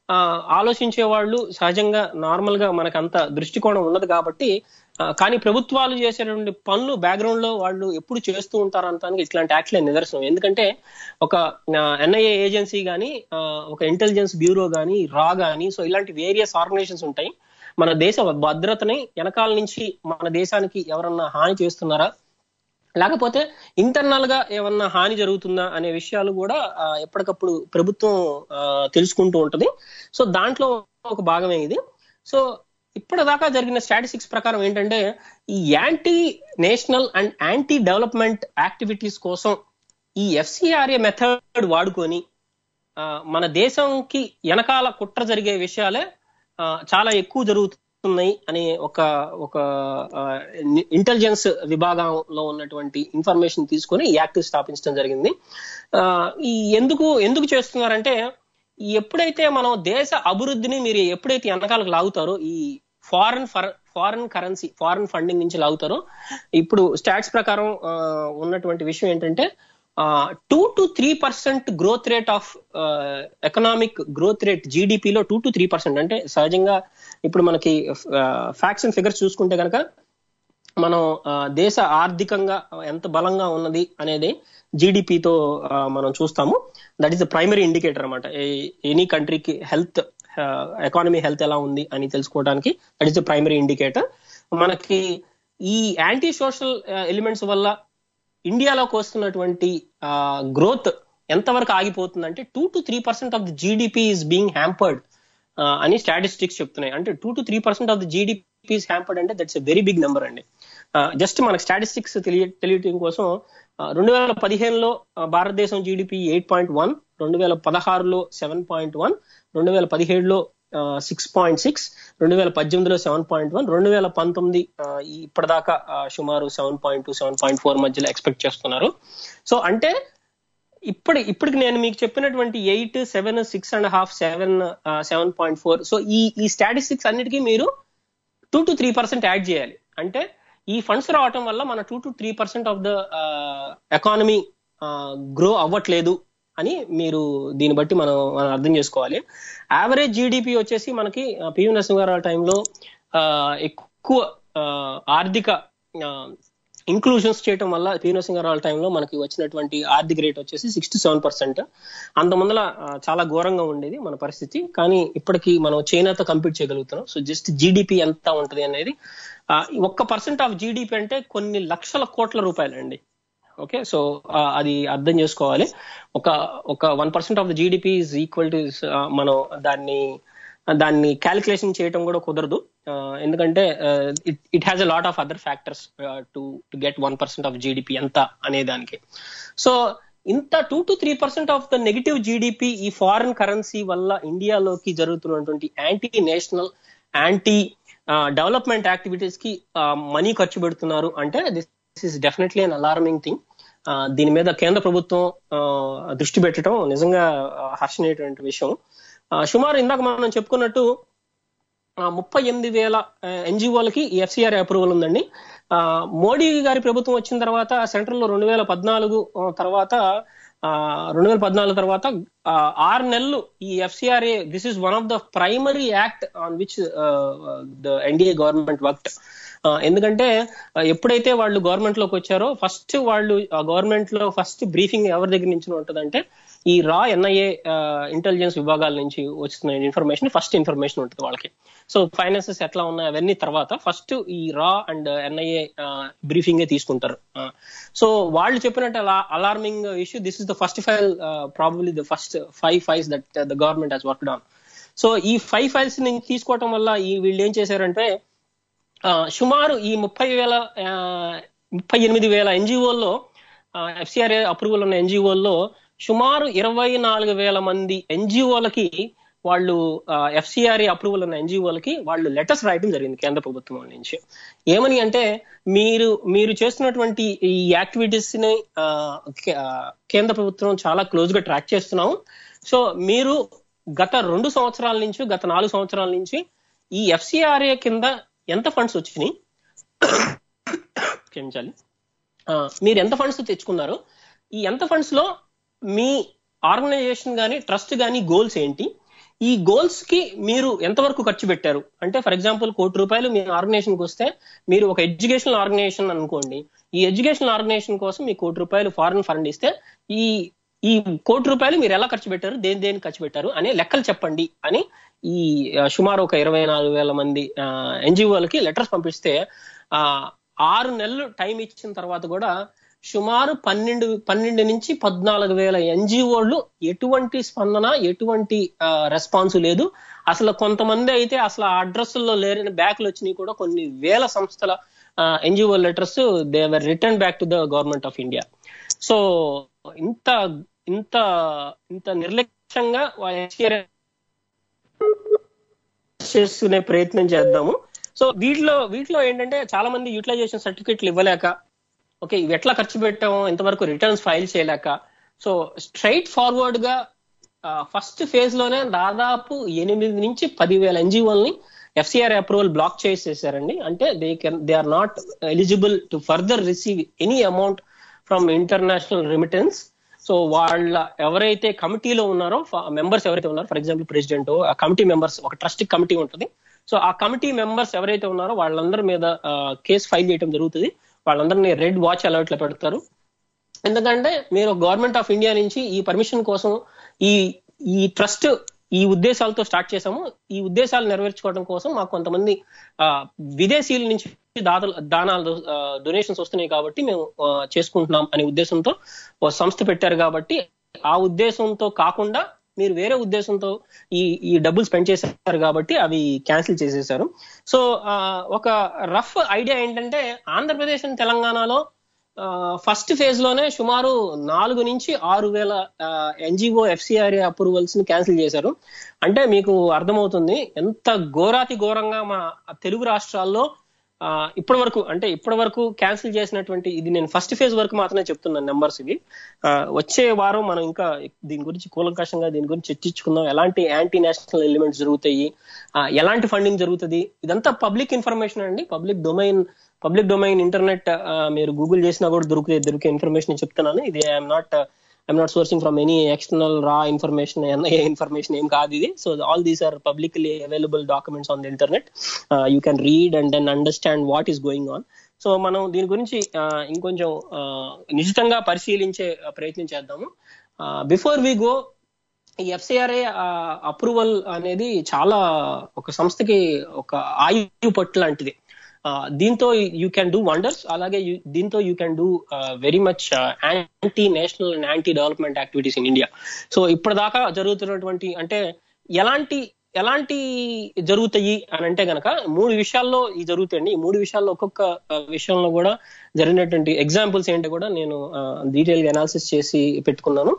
ఆ, ఆలోచించే వాళ్ళు సహజంగా నార్మల్ గా మనకు అంత దృష్టికోణం ఉన్నది కాబట్టి ఆ, కానీ ప్రభుత్వాలు చేసేటువంటి పనులు బ్యాక్గ్రౌండ్ లో వాళ్ళు ఎప్పుడు చేస్తూ ఉంటారు అంటానికి ఇట్లాంటి యాక్ట్లే నిదర్శనం ఎందుకంటే ఒక ఎన్ఐఏ ఏజెన్సీ కానీ ఒక ఇంటెలిజెన్స్ బ్యూరో కానీ రా కానీ సో ఇలాంటి వేరియస్ ఆర్గనైజేషన్స్ ఉంటాయి మన దేశ భద్రతని వెనకాల నుంచి మన దేశానికి ఎవరన్నా హాని చేస్తున్నారా లేకపోతే ఇంటర్నల్ గా ఏమన్నా హాని జరుగుతుందా అనే విషయాలు కూడా ఆ, ఎప్పటికప్పుడు ప్రభుత్వం ఆ, తెలుసుకుంటూ ఉంటది సో దాంట్లో ఒక భాగమే ఇది సో ఇప్పటిదాకా జరిగిన స్టాటిస్టిక్స్ ప్రకారం ఏంటంటే ఈ anti national and anti development activities కోసం ఈ ఎఫ్సిఆర్ఏ మెథడ్ వాడుకొని ఆ, మన దేశంకి వెనకాల కుట్ర జరిగే విషయాలే ఆ, చాలా ఎక్కువ జరుగుతున్నాయి అని ఒక ఒక ఇంటెలిజెన్స్ విభాగంలో ఉన్నటువంటి ఇన్ఫర్మేషన్ తీసుకొని ఈ యాక్ట్ స్థాపించడం జరిగింది ఆ, ఈ ఎందుకు ఎందుకు చేస్తున్నారంటే ఈ ఎప్పుడైతే మనం దేశ అభివృద్ధిని మీరు ఎప్పుడైతే వెనకాలకు లాగుతారో ఈ foreign foreign currency foreign funding నుంచి లాగుతారో ఇప్పుడు స్టాట్స్ ప్రకారం ఆ, ఉన్నటువంటి విషయం ఏంటంటే two to three percent growth rate of economic growth rate జీడిపిలో టూ టు త్రీ పర్సెంట్ అంటే సహజంగా ఇప్పుడు మనకి ఫ్యాక్ట్స్ అండ్ ఫిగర్స్ చూసుకుంటే కనుక మనం ఆ, దేశ ఆర్థికంగా ఎంత బలంగా ఉన్నది అనేది జీడిపితో మనం చూస్తాము that is the primary indicator అనమాట ఎనీ కంట్రీకి హెల్త్ ఎకానమీ హెల్త్ ఎలా ఉంది అని తెలుసుకోవడానికి that is the primary indicator మనకి ఈ యాంటీ సోషల్ ఎలిమెంట్స్ వల్ల ఇండియాలోకి వస్తున్నటువంటి గ్రోత్ ఎంతవరకు ఆగిపోతుందంటే two to three percent of the GDP is being hampered అని స్టాటిస్టిక్స్ చెప్తున్నాయి అంటే two to three percent of the GDP is hampered అంటే that's a very big number అండి జస్ట్ మనకి స్టాటిస్టిక్స్ తెలియ తెలియటం కోసం రెండు వేల పదిహేనులో ఆ, భారతదేశం జీడిపి ఎయిట్ పాయింట్ వన్ రెండు వేల పదహారులో సెవెన్ పాయింట్ వన్ రెండు వేల పదిహేడులో సిక్స్ పాయింట్ సిక్స్ రెండు వేల పద్దెనిమిదిలో సెవెన్ పాయింట్ వన్ రెండు వేల పంతొమ్మిది ఆ, ఈ ఇప్పటిదాకా ఆ, సుమారు seven point two seven point four మధ్యలో ఎక్స్పెక్ట్ చేస్తున్నారు సో అంటే ఇప్పుడు ఇప్పటికి నేను మీకు చెప్పినటువంటి eight seven six and half seven seven point four so ఈ ఈ స్టాటిస్టిక్స్ అన్నిటికీ మీరు two to three percent add చేయాలి అంటే ఈ ఫండ్స్ రావటం వల్ల మన two to three percent of the economy grow అవ్వట్లేదు అని మీరు దీన్ని బట్టి మనం మనం అర్థం చేసుకోవాలి యావరేజ్ జీడిపి వచ్చేసి మనకి పివి నరసింహారావు టైంలో ఎక్కువ ఆ, ఆర్థిక ఇంక్లూజన్స్ చేయటం వల్ల పివి నరసింహారావు టైంలో మనకి వచ్చినటువంటి ఆర్థిక రేట్ వచ్చేసి సిక్స్టీ సెవెన్ పర్సెంట్ అంత ముందల ఆ, చాలా ఘోరంగా ఉండేది మన పరిస్థితి కానీ ఇప్పటికి మనం చైనాతో కంపీట్ చేయగలుగుతున్నాం సో జస్ట్ జీడిపి ఎంత ఉంటది అనేది ఆ, ఒక్క పర్సెంట్ ఆఫ్ జీడిపి అంటే కొన్ని లక్షల కోట్ల రూపాయలు అండి ఓకే సో అది అర్థం చేసుకోవాలి ఒక ఒక one percent of the GDP is equal to మనం దాన్ని దాన్ని క్యాలిక్యులేషన్ చేయటం కూడా కుదరదు ఆ, ఎందుకంటే it has a lot of other factors to to get one percent of GDP ఎంత అనే దానికి సో ఇంత two to three percent of the negative GDP ఈ ఫారిన్ కరెన్సీ వల్ల ఇండియాలోకి జరుగుతున్నటువంటి anti national anti development activities కి మనీ ఖర్చు పెడుతున్నారు అంటే this is definitely an alarming thing దీని మీద కేంద్ర ప్రభుత్వం ఆ, దృష్టి పెట్టడం నిజంగా ఆ, హర్షణీయటువంటి విషయం ఆ, సుమారు ఇందాక మనం చెప్పుకున్నట్టు ఆ, ముప్పై ఎనిమిది వేల ఎన్జిఓలకి ఈ ఎఫ్సిఆర్ అప్రూవల్ ఉందండి ఆ, మోడీ గారి ప్రభుత్వం వచ్చిన తర్వాత సెంట్రల్ లో రెండు వేల పద్నాలుగు ఆ, తర్వాత రెండు వేల పద్నాలుగు తర్వాత ఆ, ఆరు నెలలు ఈ FCRA this is one of the primary act on which the NDA government work ఎందుకంటే ఆ, ఎప్పుడైతే వాళ్ళు గవర్నమెంట్ లోకి వచ్చారో ఫస్ట్ వాళ్ళు గవర్నమెంట్ లో ఫస్ట్ బ్రీఫింగ్ ఎవరి దగ్గర నుంచి ఉంటుందంటే ఈ రా ఎన్ఐఏ ఇంటెలిజెన్స్ విభాగాల నుంచి వస్తున్న ఇన్ఫర్మేషన్ ఫస్ట్ ఇన్ఫర్మేషన్ ఉంటుంది వాళ్ళకి సో ఫైనాన్సెస్ ఎట్లా ఉన్నాయి అవన్నీ తర్వాత ఫస్ట్ ఈ రా అండ్ ఎన్ఐఏ బ్రీఫింగే తీసుకుంటారు సో వాళ్ళు చెప్పినట్టు అలా alarming issue this is the first file probably the first five files that the government has worked on so ఈ ఫైవ్ ఫైల్స్ నుంచి తీసుకోవటం వల్ల ఈ వీళ్ళు ఏం చేశారంటే ఆ, సుమారు ఈ ముప్పై వేల ఆ, ముప్పై ఎనిమిది వేల ఎన్జిఓల్లో ఎఫ్సిఆర్ఏ అప్రూవల్ ఉన్న ఎన్జిఓల్లో సుమారు ఇరవై నాలుగు వేల మంది ఎన్జిఓలకి వాళ్ళు ఎఫ్సిఆర్ఏ అప్రూవల్ ఉన్న ఎన్జిఓలకి వాళ్ళు లెటర్స్ రాయడం జరిగింది కేంద్ర ప్రభుత్వం నుంచి ఏమని అంటే మీరు మీరు చేస్తున్నటువంటి ఈ యాక్టివిటీస్ ని ఆ, కే- ఆ, కేంద్ర ప్రభుత్వం చాలా క్లోజ్ గా ట్రాక్ చేస్తున్నాం సో మీరు గత రెండు సంవత్సరాల నుంచి గత నాలుగు సంవత్సరాల నుంచి ఈ ఎఫ్సిఆర్ఏ కింద ఎంత ఫండ్స్ వచ్చినాయి క్షమించాలి ఆ, మీరు ఎంత ఫండ్స్ తెచ్చుకున్నారు ఈ ఎంత ఫండ్స్ లో మీ ఆర్గనైజేషన్ గానీ ట్రస్ట్ గానీ గోల్స్ ఏంటి ఈ గోల్స్ కి మీరు ఎంతవరకు ఖర్చు పెట్టారు అంటే ఫర్ ఎగ్జాంపుల్ కోటి రూపాయలు మీ ఆర్గనైజేషన్ కి వస్తే మీరు ఒక ఎడ్యుకేషనల్ ఆర్గనైజేషన్ అనుకోండి ఈ ఎడ్యుకేషనల్ ఆర్గనైజేషన్ కోసం మీ కోటి రూపాయలు ఫారెన్ ఫండ్ ఇస్తే ఈ ఈ కోటి రూపాయలు మీరు ఎలా ఖర్చు పెట్టారు దేని దేని ఖర్చు పెట్టారు అనే లెక్కలు చెప్పండి అని ఈ ఆ, సుమారు ఒక ఇరవై నాలుగు వేల మంది ఎన్జిఓలకి లెటర్స్ పంపిస్తే ఆ ఆరు నెలలు టైం ఇచ్చిన తర్వాత కూడా సుమారు పన్నెండు పన్నెండు నుంచి పద్నాలుగు వేల ఎన్జిఓలు ఎటువంటి స్పందన ఎటువంటి రెస్పాన్స్ లేదు అసలు కొంతమంది అయితే అసలు ఆ అడ్రస్లో లేని బ్యాక్లు వచ్చినాయి కూడా కొన్ని వేల సంస్థల NGO letters they were return back to the government of India so ఇంత ఇంత ఇంత నిర్లక్ష్యంగా HCRA చేసుకునే ప్రయత్నం చేద్దాము సో వీటిలో వీటిలో ఏంటంటే చాలా మంది యూటిలైజేషన్ సర్టిఫికెట్లు ఇవ్వలేక ఓకే ఇవి ఎట్లా ఖర్చు పెట్టాము ఇంతవరకు రిటర్న్స్ ఫైల్ చేయలేక సో స్ట్రైట్ ఫార్వర్డ్ గా ఫస్ట్ ఫేజ్ లోనే దాదాపు ఎనిమిది నుంచి పదివేల ఎన్జిఓల్ని ఎఫ్సిఆర్ అప్రూవల్ బ్లాక్ చేసేసారండి అంటే they can they are not eligible to further receive any amount from international remittance so వాళ్ళ ఎవరైతే కమిటీలో ఉన్నారో మెంబర్స్ ఎవరైతే ఉన్నారో ఫర్ ఎగ్జాంపుల్ ప్రెసిడెంట్ ఆ కమిటీ మెంబర్స్ ఒక ట్రస్ట్ కమిటీ ఉంటుంది సో ఆ కమిటీ మెంబర్స్ ఎవరైతే ఉన్నారో వాళ్ళందరి మీద కేసు ఫైల్ చేయడం జరుగుతుంది వాళ్ళందరినీ రెడ్ వాచ్ అలర్ట్ లో పెడతారు ఎందుకంటే మీరు గవర్నమెంట్ ఆఫ్ ఇండియా నుంచి ఈ పర్మిషన్ కోసం ఈ ఈ ట్రస్ట్ ఈ ఉద్దేశాలతో స్టార్ట్ చేసాము ఈ ఉద్దేశాలు నెరవేర్చుకోవడం కోసం మాకు కొంతమంది ఆ, విదేశీయుల నుంచి దాతలు దానాలు డొనేషన్స్ వస్తున్నాయి కాబట్టి మేము ఆ, చేసుకుంటున్నాం అనే ఉద్దేశంతో ఓ సంస్థ పెట్టారు కాబట్టి ఆ ఉద్దేశంతో కాకుండా మీరు వేరే ఉద్దేశంతో ఈ ఈ డబ్బులు స్పెండ్ చేశారు కాబట్టి అవి క్యాన్సిల్ చేసేసారు సో ఆ, ఒక రఫ్ ఐడియా ఏంటంటే ఆంధ్రప్రదేశ్ అండ్ తెలంగాణలో ఫస్ట్ ఫేజ్ లోనే సుమారు నాలుగు నుంచి ఆరు వేల ఎన్జిఓ ఎఫ్సిఆర్ఏ అప్రూవల్స్ ని క్యాన్సిల్ చేశారు అంటే మీకు అర్థమవుతుంది ఎంత ఘోరాతి ఘోరంగా మా తెలుగు రాష్ట్రాల్లో ఆ, ఇప్పటి వరకు అంటే ఇప్పటి వరకు క్యాన్సిల్ చేసినటువంటి ఇది నేను ఫస్ట్ ఫేజ్ వరకు మాత్రమే చెప్తున్నాను నెంబర్స్ ఇవి ఆ, వచ్చే వారం మనం ఇంకా దీని గురించి కూలంకషంగా దీని గురించి చర్చించుకుందాం ఎలాంటి యాంటీ నేషనల్ ఎలిమెంట్స్ జరుగుతాయి ఆ, ఎలాంటి ఫండింగ్ జరుగుతుంది ఇదంతా పబ్లిక్ ఇన్ఫర్మేషన్ అండి public domain public domain internet మీరు గూగుల్ చేసినా కూడా దొరికే దొరికే ఇన్ఫర్మేషన్ చెప్తున్నాను ఇది I'm not I'm not sourcing from any external raw information NIA information ఏం కాదు ఇది so all these are publicly available documents on the internet you can read and then understand what is going on సో మనం దీని గురించి ఆ, ఇంకొంచెం ఆ, నిశితంగా పరిశీలించే ఆ, ప్రయత్నం చేద్దాము బిఫోర్ వి గో ఈ ఎఫ్సిఆర్ఏ అప్రూవల్ అనేది చాలా ఒక సంస్థకి ఒక ఆయు పట్టు లాంటిది ఆ, దీంతో యూ క్యాన్ డూ వండర్స్ అలాగే you- దీంతో you can do very much anti national and anti development activities in India so ఇప్పటిదాకా జరుగుతున్నటువంటి అంటే ఎలాంటి ఎలాంటి జరుగుతాయి అని అంటే గనక మూడు విషయాల్లో ఈ జరుగుతాయండి ఈ మూడు విషయాల్లో ఒక్కొక్క ఆ, విషయంలో కూడా జరిగినటువంటి ఎగ్జాంపుల్స్ ఏంటో కూడా నేను డీటెయిల్ గా అనాలిసిస్ చేసి పెట్టుకున్నాను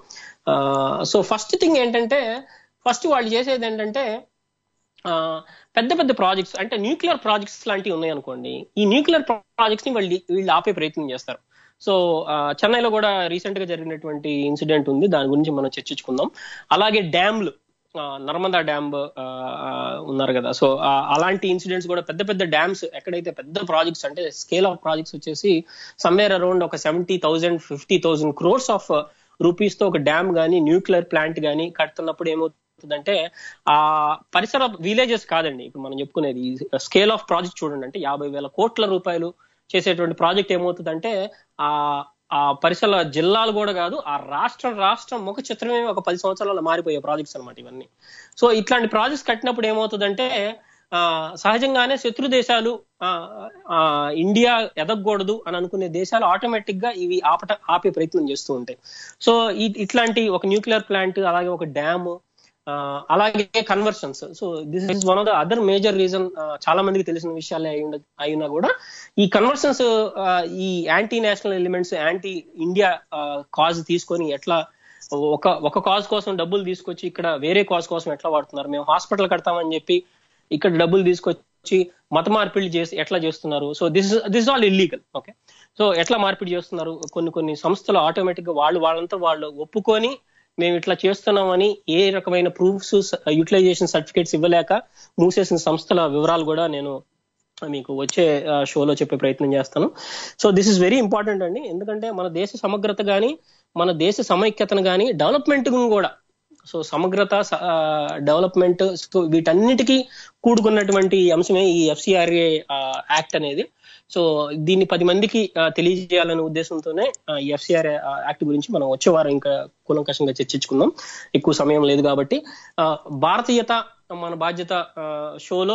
సో ఫస్ట్ థింగ్ ఏంటంటే ఫస్ట్ వాళ్ళు చేసేది ఏంటంటే ఆ, పెద్ద పెద్ద ప్రాజెక్ట్స్ అంటే న్యూక్లియర్ ప్రాజెక్ట్స్ లాంటివి ఉన్నాయి అనుకోండి ఈ న్యూక్లియర్ ప్రాజెక్ట్స్ ని వాళ్ళు వీళ్ళు ఆపే ప్రయత్నం చేస్తారు సో ఆ, చెన్నైలో కూడా రీసెంట్ గా జరిగినటువంటి ఇన్సిడెంట్ ఉంది దాని గురించి మనం చర్చించుకుందాం అలాగే డ్యామ్లు ఆ, నర్మదా డ్యామ్ ఆ, ఆ, ఉన్నారు కదా సో ఆ, అలాంటి ఇన్సిడెంట్స్ కూడా పెద్ద పెద్ద డ్యామ్స్ ఎక్కడైతే పెద్ద ప్రాజెక్ట్స్ అంటే స్కేల్ ఆఫ్ ప్రాజెక్ట్స్ వచ్చేసి సమ్వేర్ అరౌండ్ ఒక seventy thousand fifty thousand crores of rupees తో ఒక డ్యామ్ గానీ న్యూక్లియర్ ప్లాంట్ గానీ కడుతున్నప్పుడు ఏమవుతుందంటే ఆ పరిసర విలేజెస్ కాదండి ఇప్పుడు మనం చెప్పుకునేది స్కేల్ ఆఫ్ ప్రాజెక్ట్ చూడండి అంటే యాభై వేల కోట్ల రూపాయలు చేసేటువంటి ప్రాజెక్ట్ ఏమవుతుందంటే ఆ ఆ పరిసర జిల్లాలు కూడా కాదు ఆ రాష్ట్రం రాష్ట్రం ముఖ చిత్రమే ఒక పది సంవత్సరాల్లో మారిపోయే ప్రాజెక్ట్స్ అన్నమాట ఇవన్నీ సో ఇట్లాంటి ప్రాజెక్ట్స్ కట్టినప్పుడు ఏమవుతుందంటే ఆ సహజంగానే శత్రు దేశాలు ఆ, ఆ, ఇండియా ఎదగకూడదు అని అనుకునే దేశాలు ఆటోమేటిక్ గా ఇవి ఆపట ఆపే ప్రయత్నం చేస్తూ ఉంటాయి సో ఈ- ఇట్లాంటి ఒక న్యూక్లియర్ ప్లాంట్ అలాగే ఒక డ్యామ్ అలాగే conversions so this is one of the other major reason చాలా మందికి తెలిసిన విషయాలే అయి ఉండ అయినా కూడా ఈ కన్వర్షన్స్ ఈ anti national elements anti India cause తీసుకొని ఎట్లా ఒక ఒక కాజ్ కోసం డబ్బులు తీసుకొచ్చి ఇక్కడ వేరే కాజ్ కోసం ఎట్లా వాడుతున్నారు మేము హాస్పిటల్ కడతామని చెప్పి ఇక్కడ డబ్బులు తీసుకొచ్చి మత మార్పిడి చేసి ఎట్లా చేస్తున్నారు so this this all illegal okay so ఎట్లా మార్పిడి చేస్తున్నారు కొన్ని కొన్ని సంస్థలు ఆటోమేటిక్ గా వాళ్ళు వాళ్ళంతా వాళ్ళు ఒప్పుకొని మేము ఇట్లా చేస్తున్నామని ఏ రకమైన ప్రూఫ్స్ యూటిలైజేషన్ సర్టిఫికేట్స్ ఇవ్వలేక మూసేసిన సంస్థల వివరాలు కూడా నేను మీకు వచ్చే ఆ, షోలో చెప్పే ప్రయత్నం చేస్తాను so this is very important అండి ఎందుకంటే మన దేశ సమగ్రత గాని మన దేశ సమైక్యతను గాని డెవలప్మెంట్ కూడా సో సమగ్రత డెవలప్మెంట్ సో వీటన్నిటికీ కూడుకున్నటువంటి అంశమే ఈ ఎఫ్సిఆర్ఏ యాక్ట్ అనేది సో దీన్ని పది మందికి ఆ, తెలియజేయాలనే ఉద్దేశంతోనే ఆ, ఈ ఎఫ్సిఆర్ యాక్ట్ గురించి మనం వచ్చే వారం ఇంకా కూలంకషంగా చర్చించుకుందాం ఎక్కువ సమయం లేదు కాబట్టి ఆ, భారతీయత మన బాధ్యత ఆ, షోలో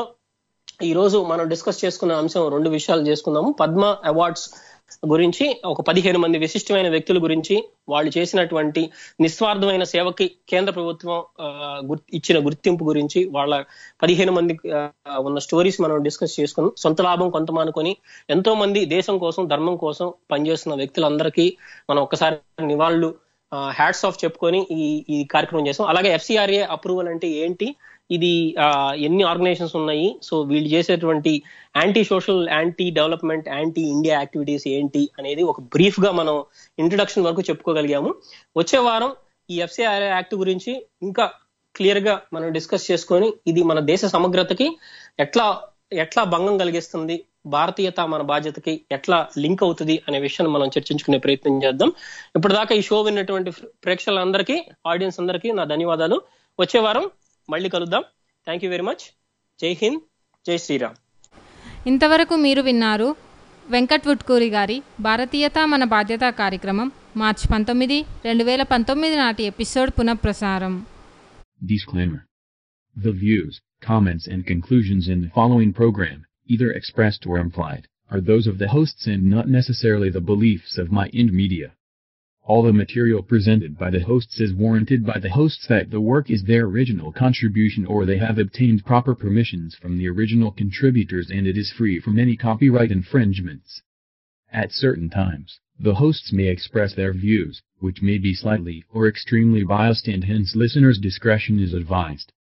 ఈ రోజు మనం డిస్కస్ చేసుకున్న అంశం రెండు విషయాలు చేసుకుందాము పద్మ అవార్డ్స్ గురించి ఒక పదిహేను మంది విశిష్టమైన వ్యక్తుల గురించి వాళ్ళు చేసినటువంటి నిస్వార్థమైన సేవకి కేంద్ర ప్రభుత్వం ఆ, గుర్- ఇచ్చిన గుర్తింపు గురించి వాళ్ళ పదిహేను మంది ఆ, ఉన్న స్టోరీస్ మనం డిస్కస్ చేసుకున్నాం సొంత లాభం కొంత మానుకొని ఎంతో మంది దేశం కోసం ధర్మం కోసం పనిచేస్తున్న వ్యక్తులందరికీ మనం ఒక్కసారి నివాళులు హ్యాట్స్ ఆఫ్ చెప్పుకొని ఈ ఈ కార్యక్రమం చేసాం అలాగే ఎఫ్సిఆర్ఏ అప్రూవల్ అంటే ఏంటి ఇది ఆ, ఎన్ని ఆర్గనైజేషన్స్ ఉన్నాయి సో వీళ్ళు చేసేటువంటి anti social anti development anti India activities ఏంటి అనేది ఒక బ్రీఫ్ గా మనం ఇంట్రడక్షన్ వరకు చెప్పుకోగలిగాము వచ్చే వారం ఈ ఎఫ్సిఆర్ఏ యాక్ట్ గురించి ఇంకా క్లియర్ గా మనం డిస్కస్ చేసుకొని ఇది మన దేశ సమగ్రతకి ఎట్లా ఎట్లా భంగం కలిగిస్తుంది భారతీయత మన బాధ్యతకి ఎట్లా లింక్ అవుతుంది అనే విషయాన్ని మనం చర్చించుకునే ప్రయత్నం చేద్దాం ఇప్పటిదాకా ఈ షో విన్నటువంటి ప్రేక్షకులందరికీ ఆడియన్స్ అందరికీ నా ధన్యవాదాలు వచ్చే వారం మళ్ళీ కలుద్దాం థ్యాంక్ యూ వెరీ మచ్ జై హింద్ జై శ్రీరామ్ ఇంతవరకు మీరు విన్నారు వెంకట్ వుడ్కూరి గారి భారతీయత మన బాధ్యత కార్యక్రమం మార్చి పంతొమ్మిది రెండు వేల పంతొమ్మిది నాటి ఎపిసోడ్ పునఃప్రసారం Disclaimer. The views, comments and conclusions in the following program, either expressed or implied, are those of the hosts and not necessarily the beliefs of My Ind Media. All the material presented by the hosts is warranted by the hosts that the work is their original contribution or they have obtained proper permissions from the original contributors and it is free from any copyright infringements. At certain times, the hosts may express their views, which may be slightly or extremely biased and hence listeners' discretion is advised.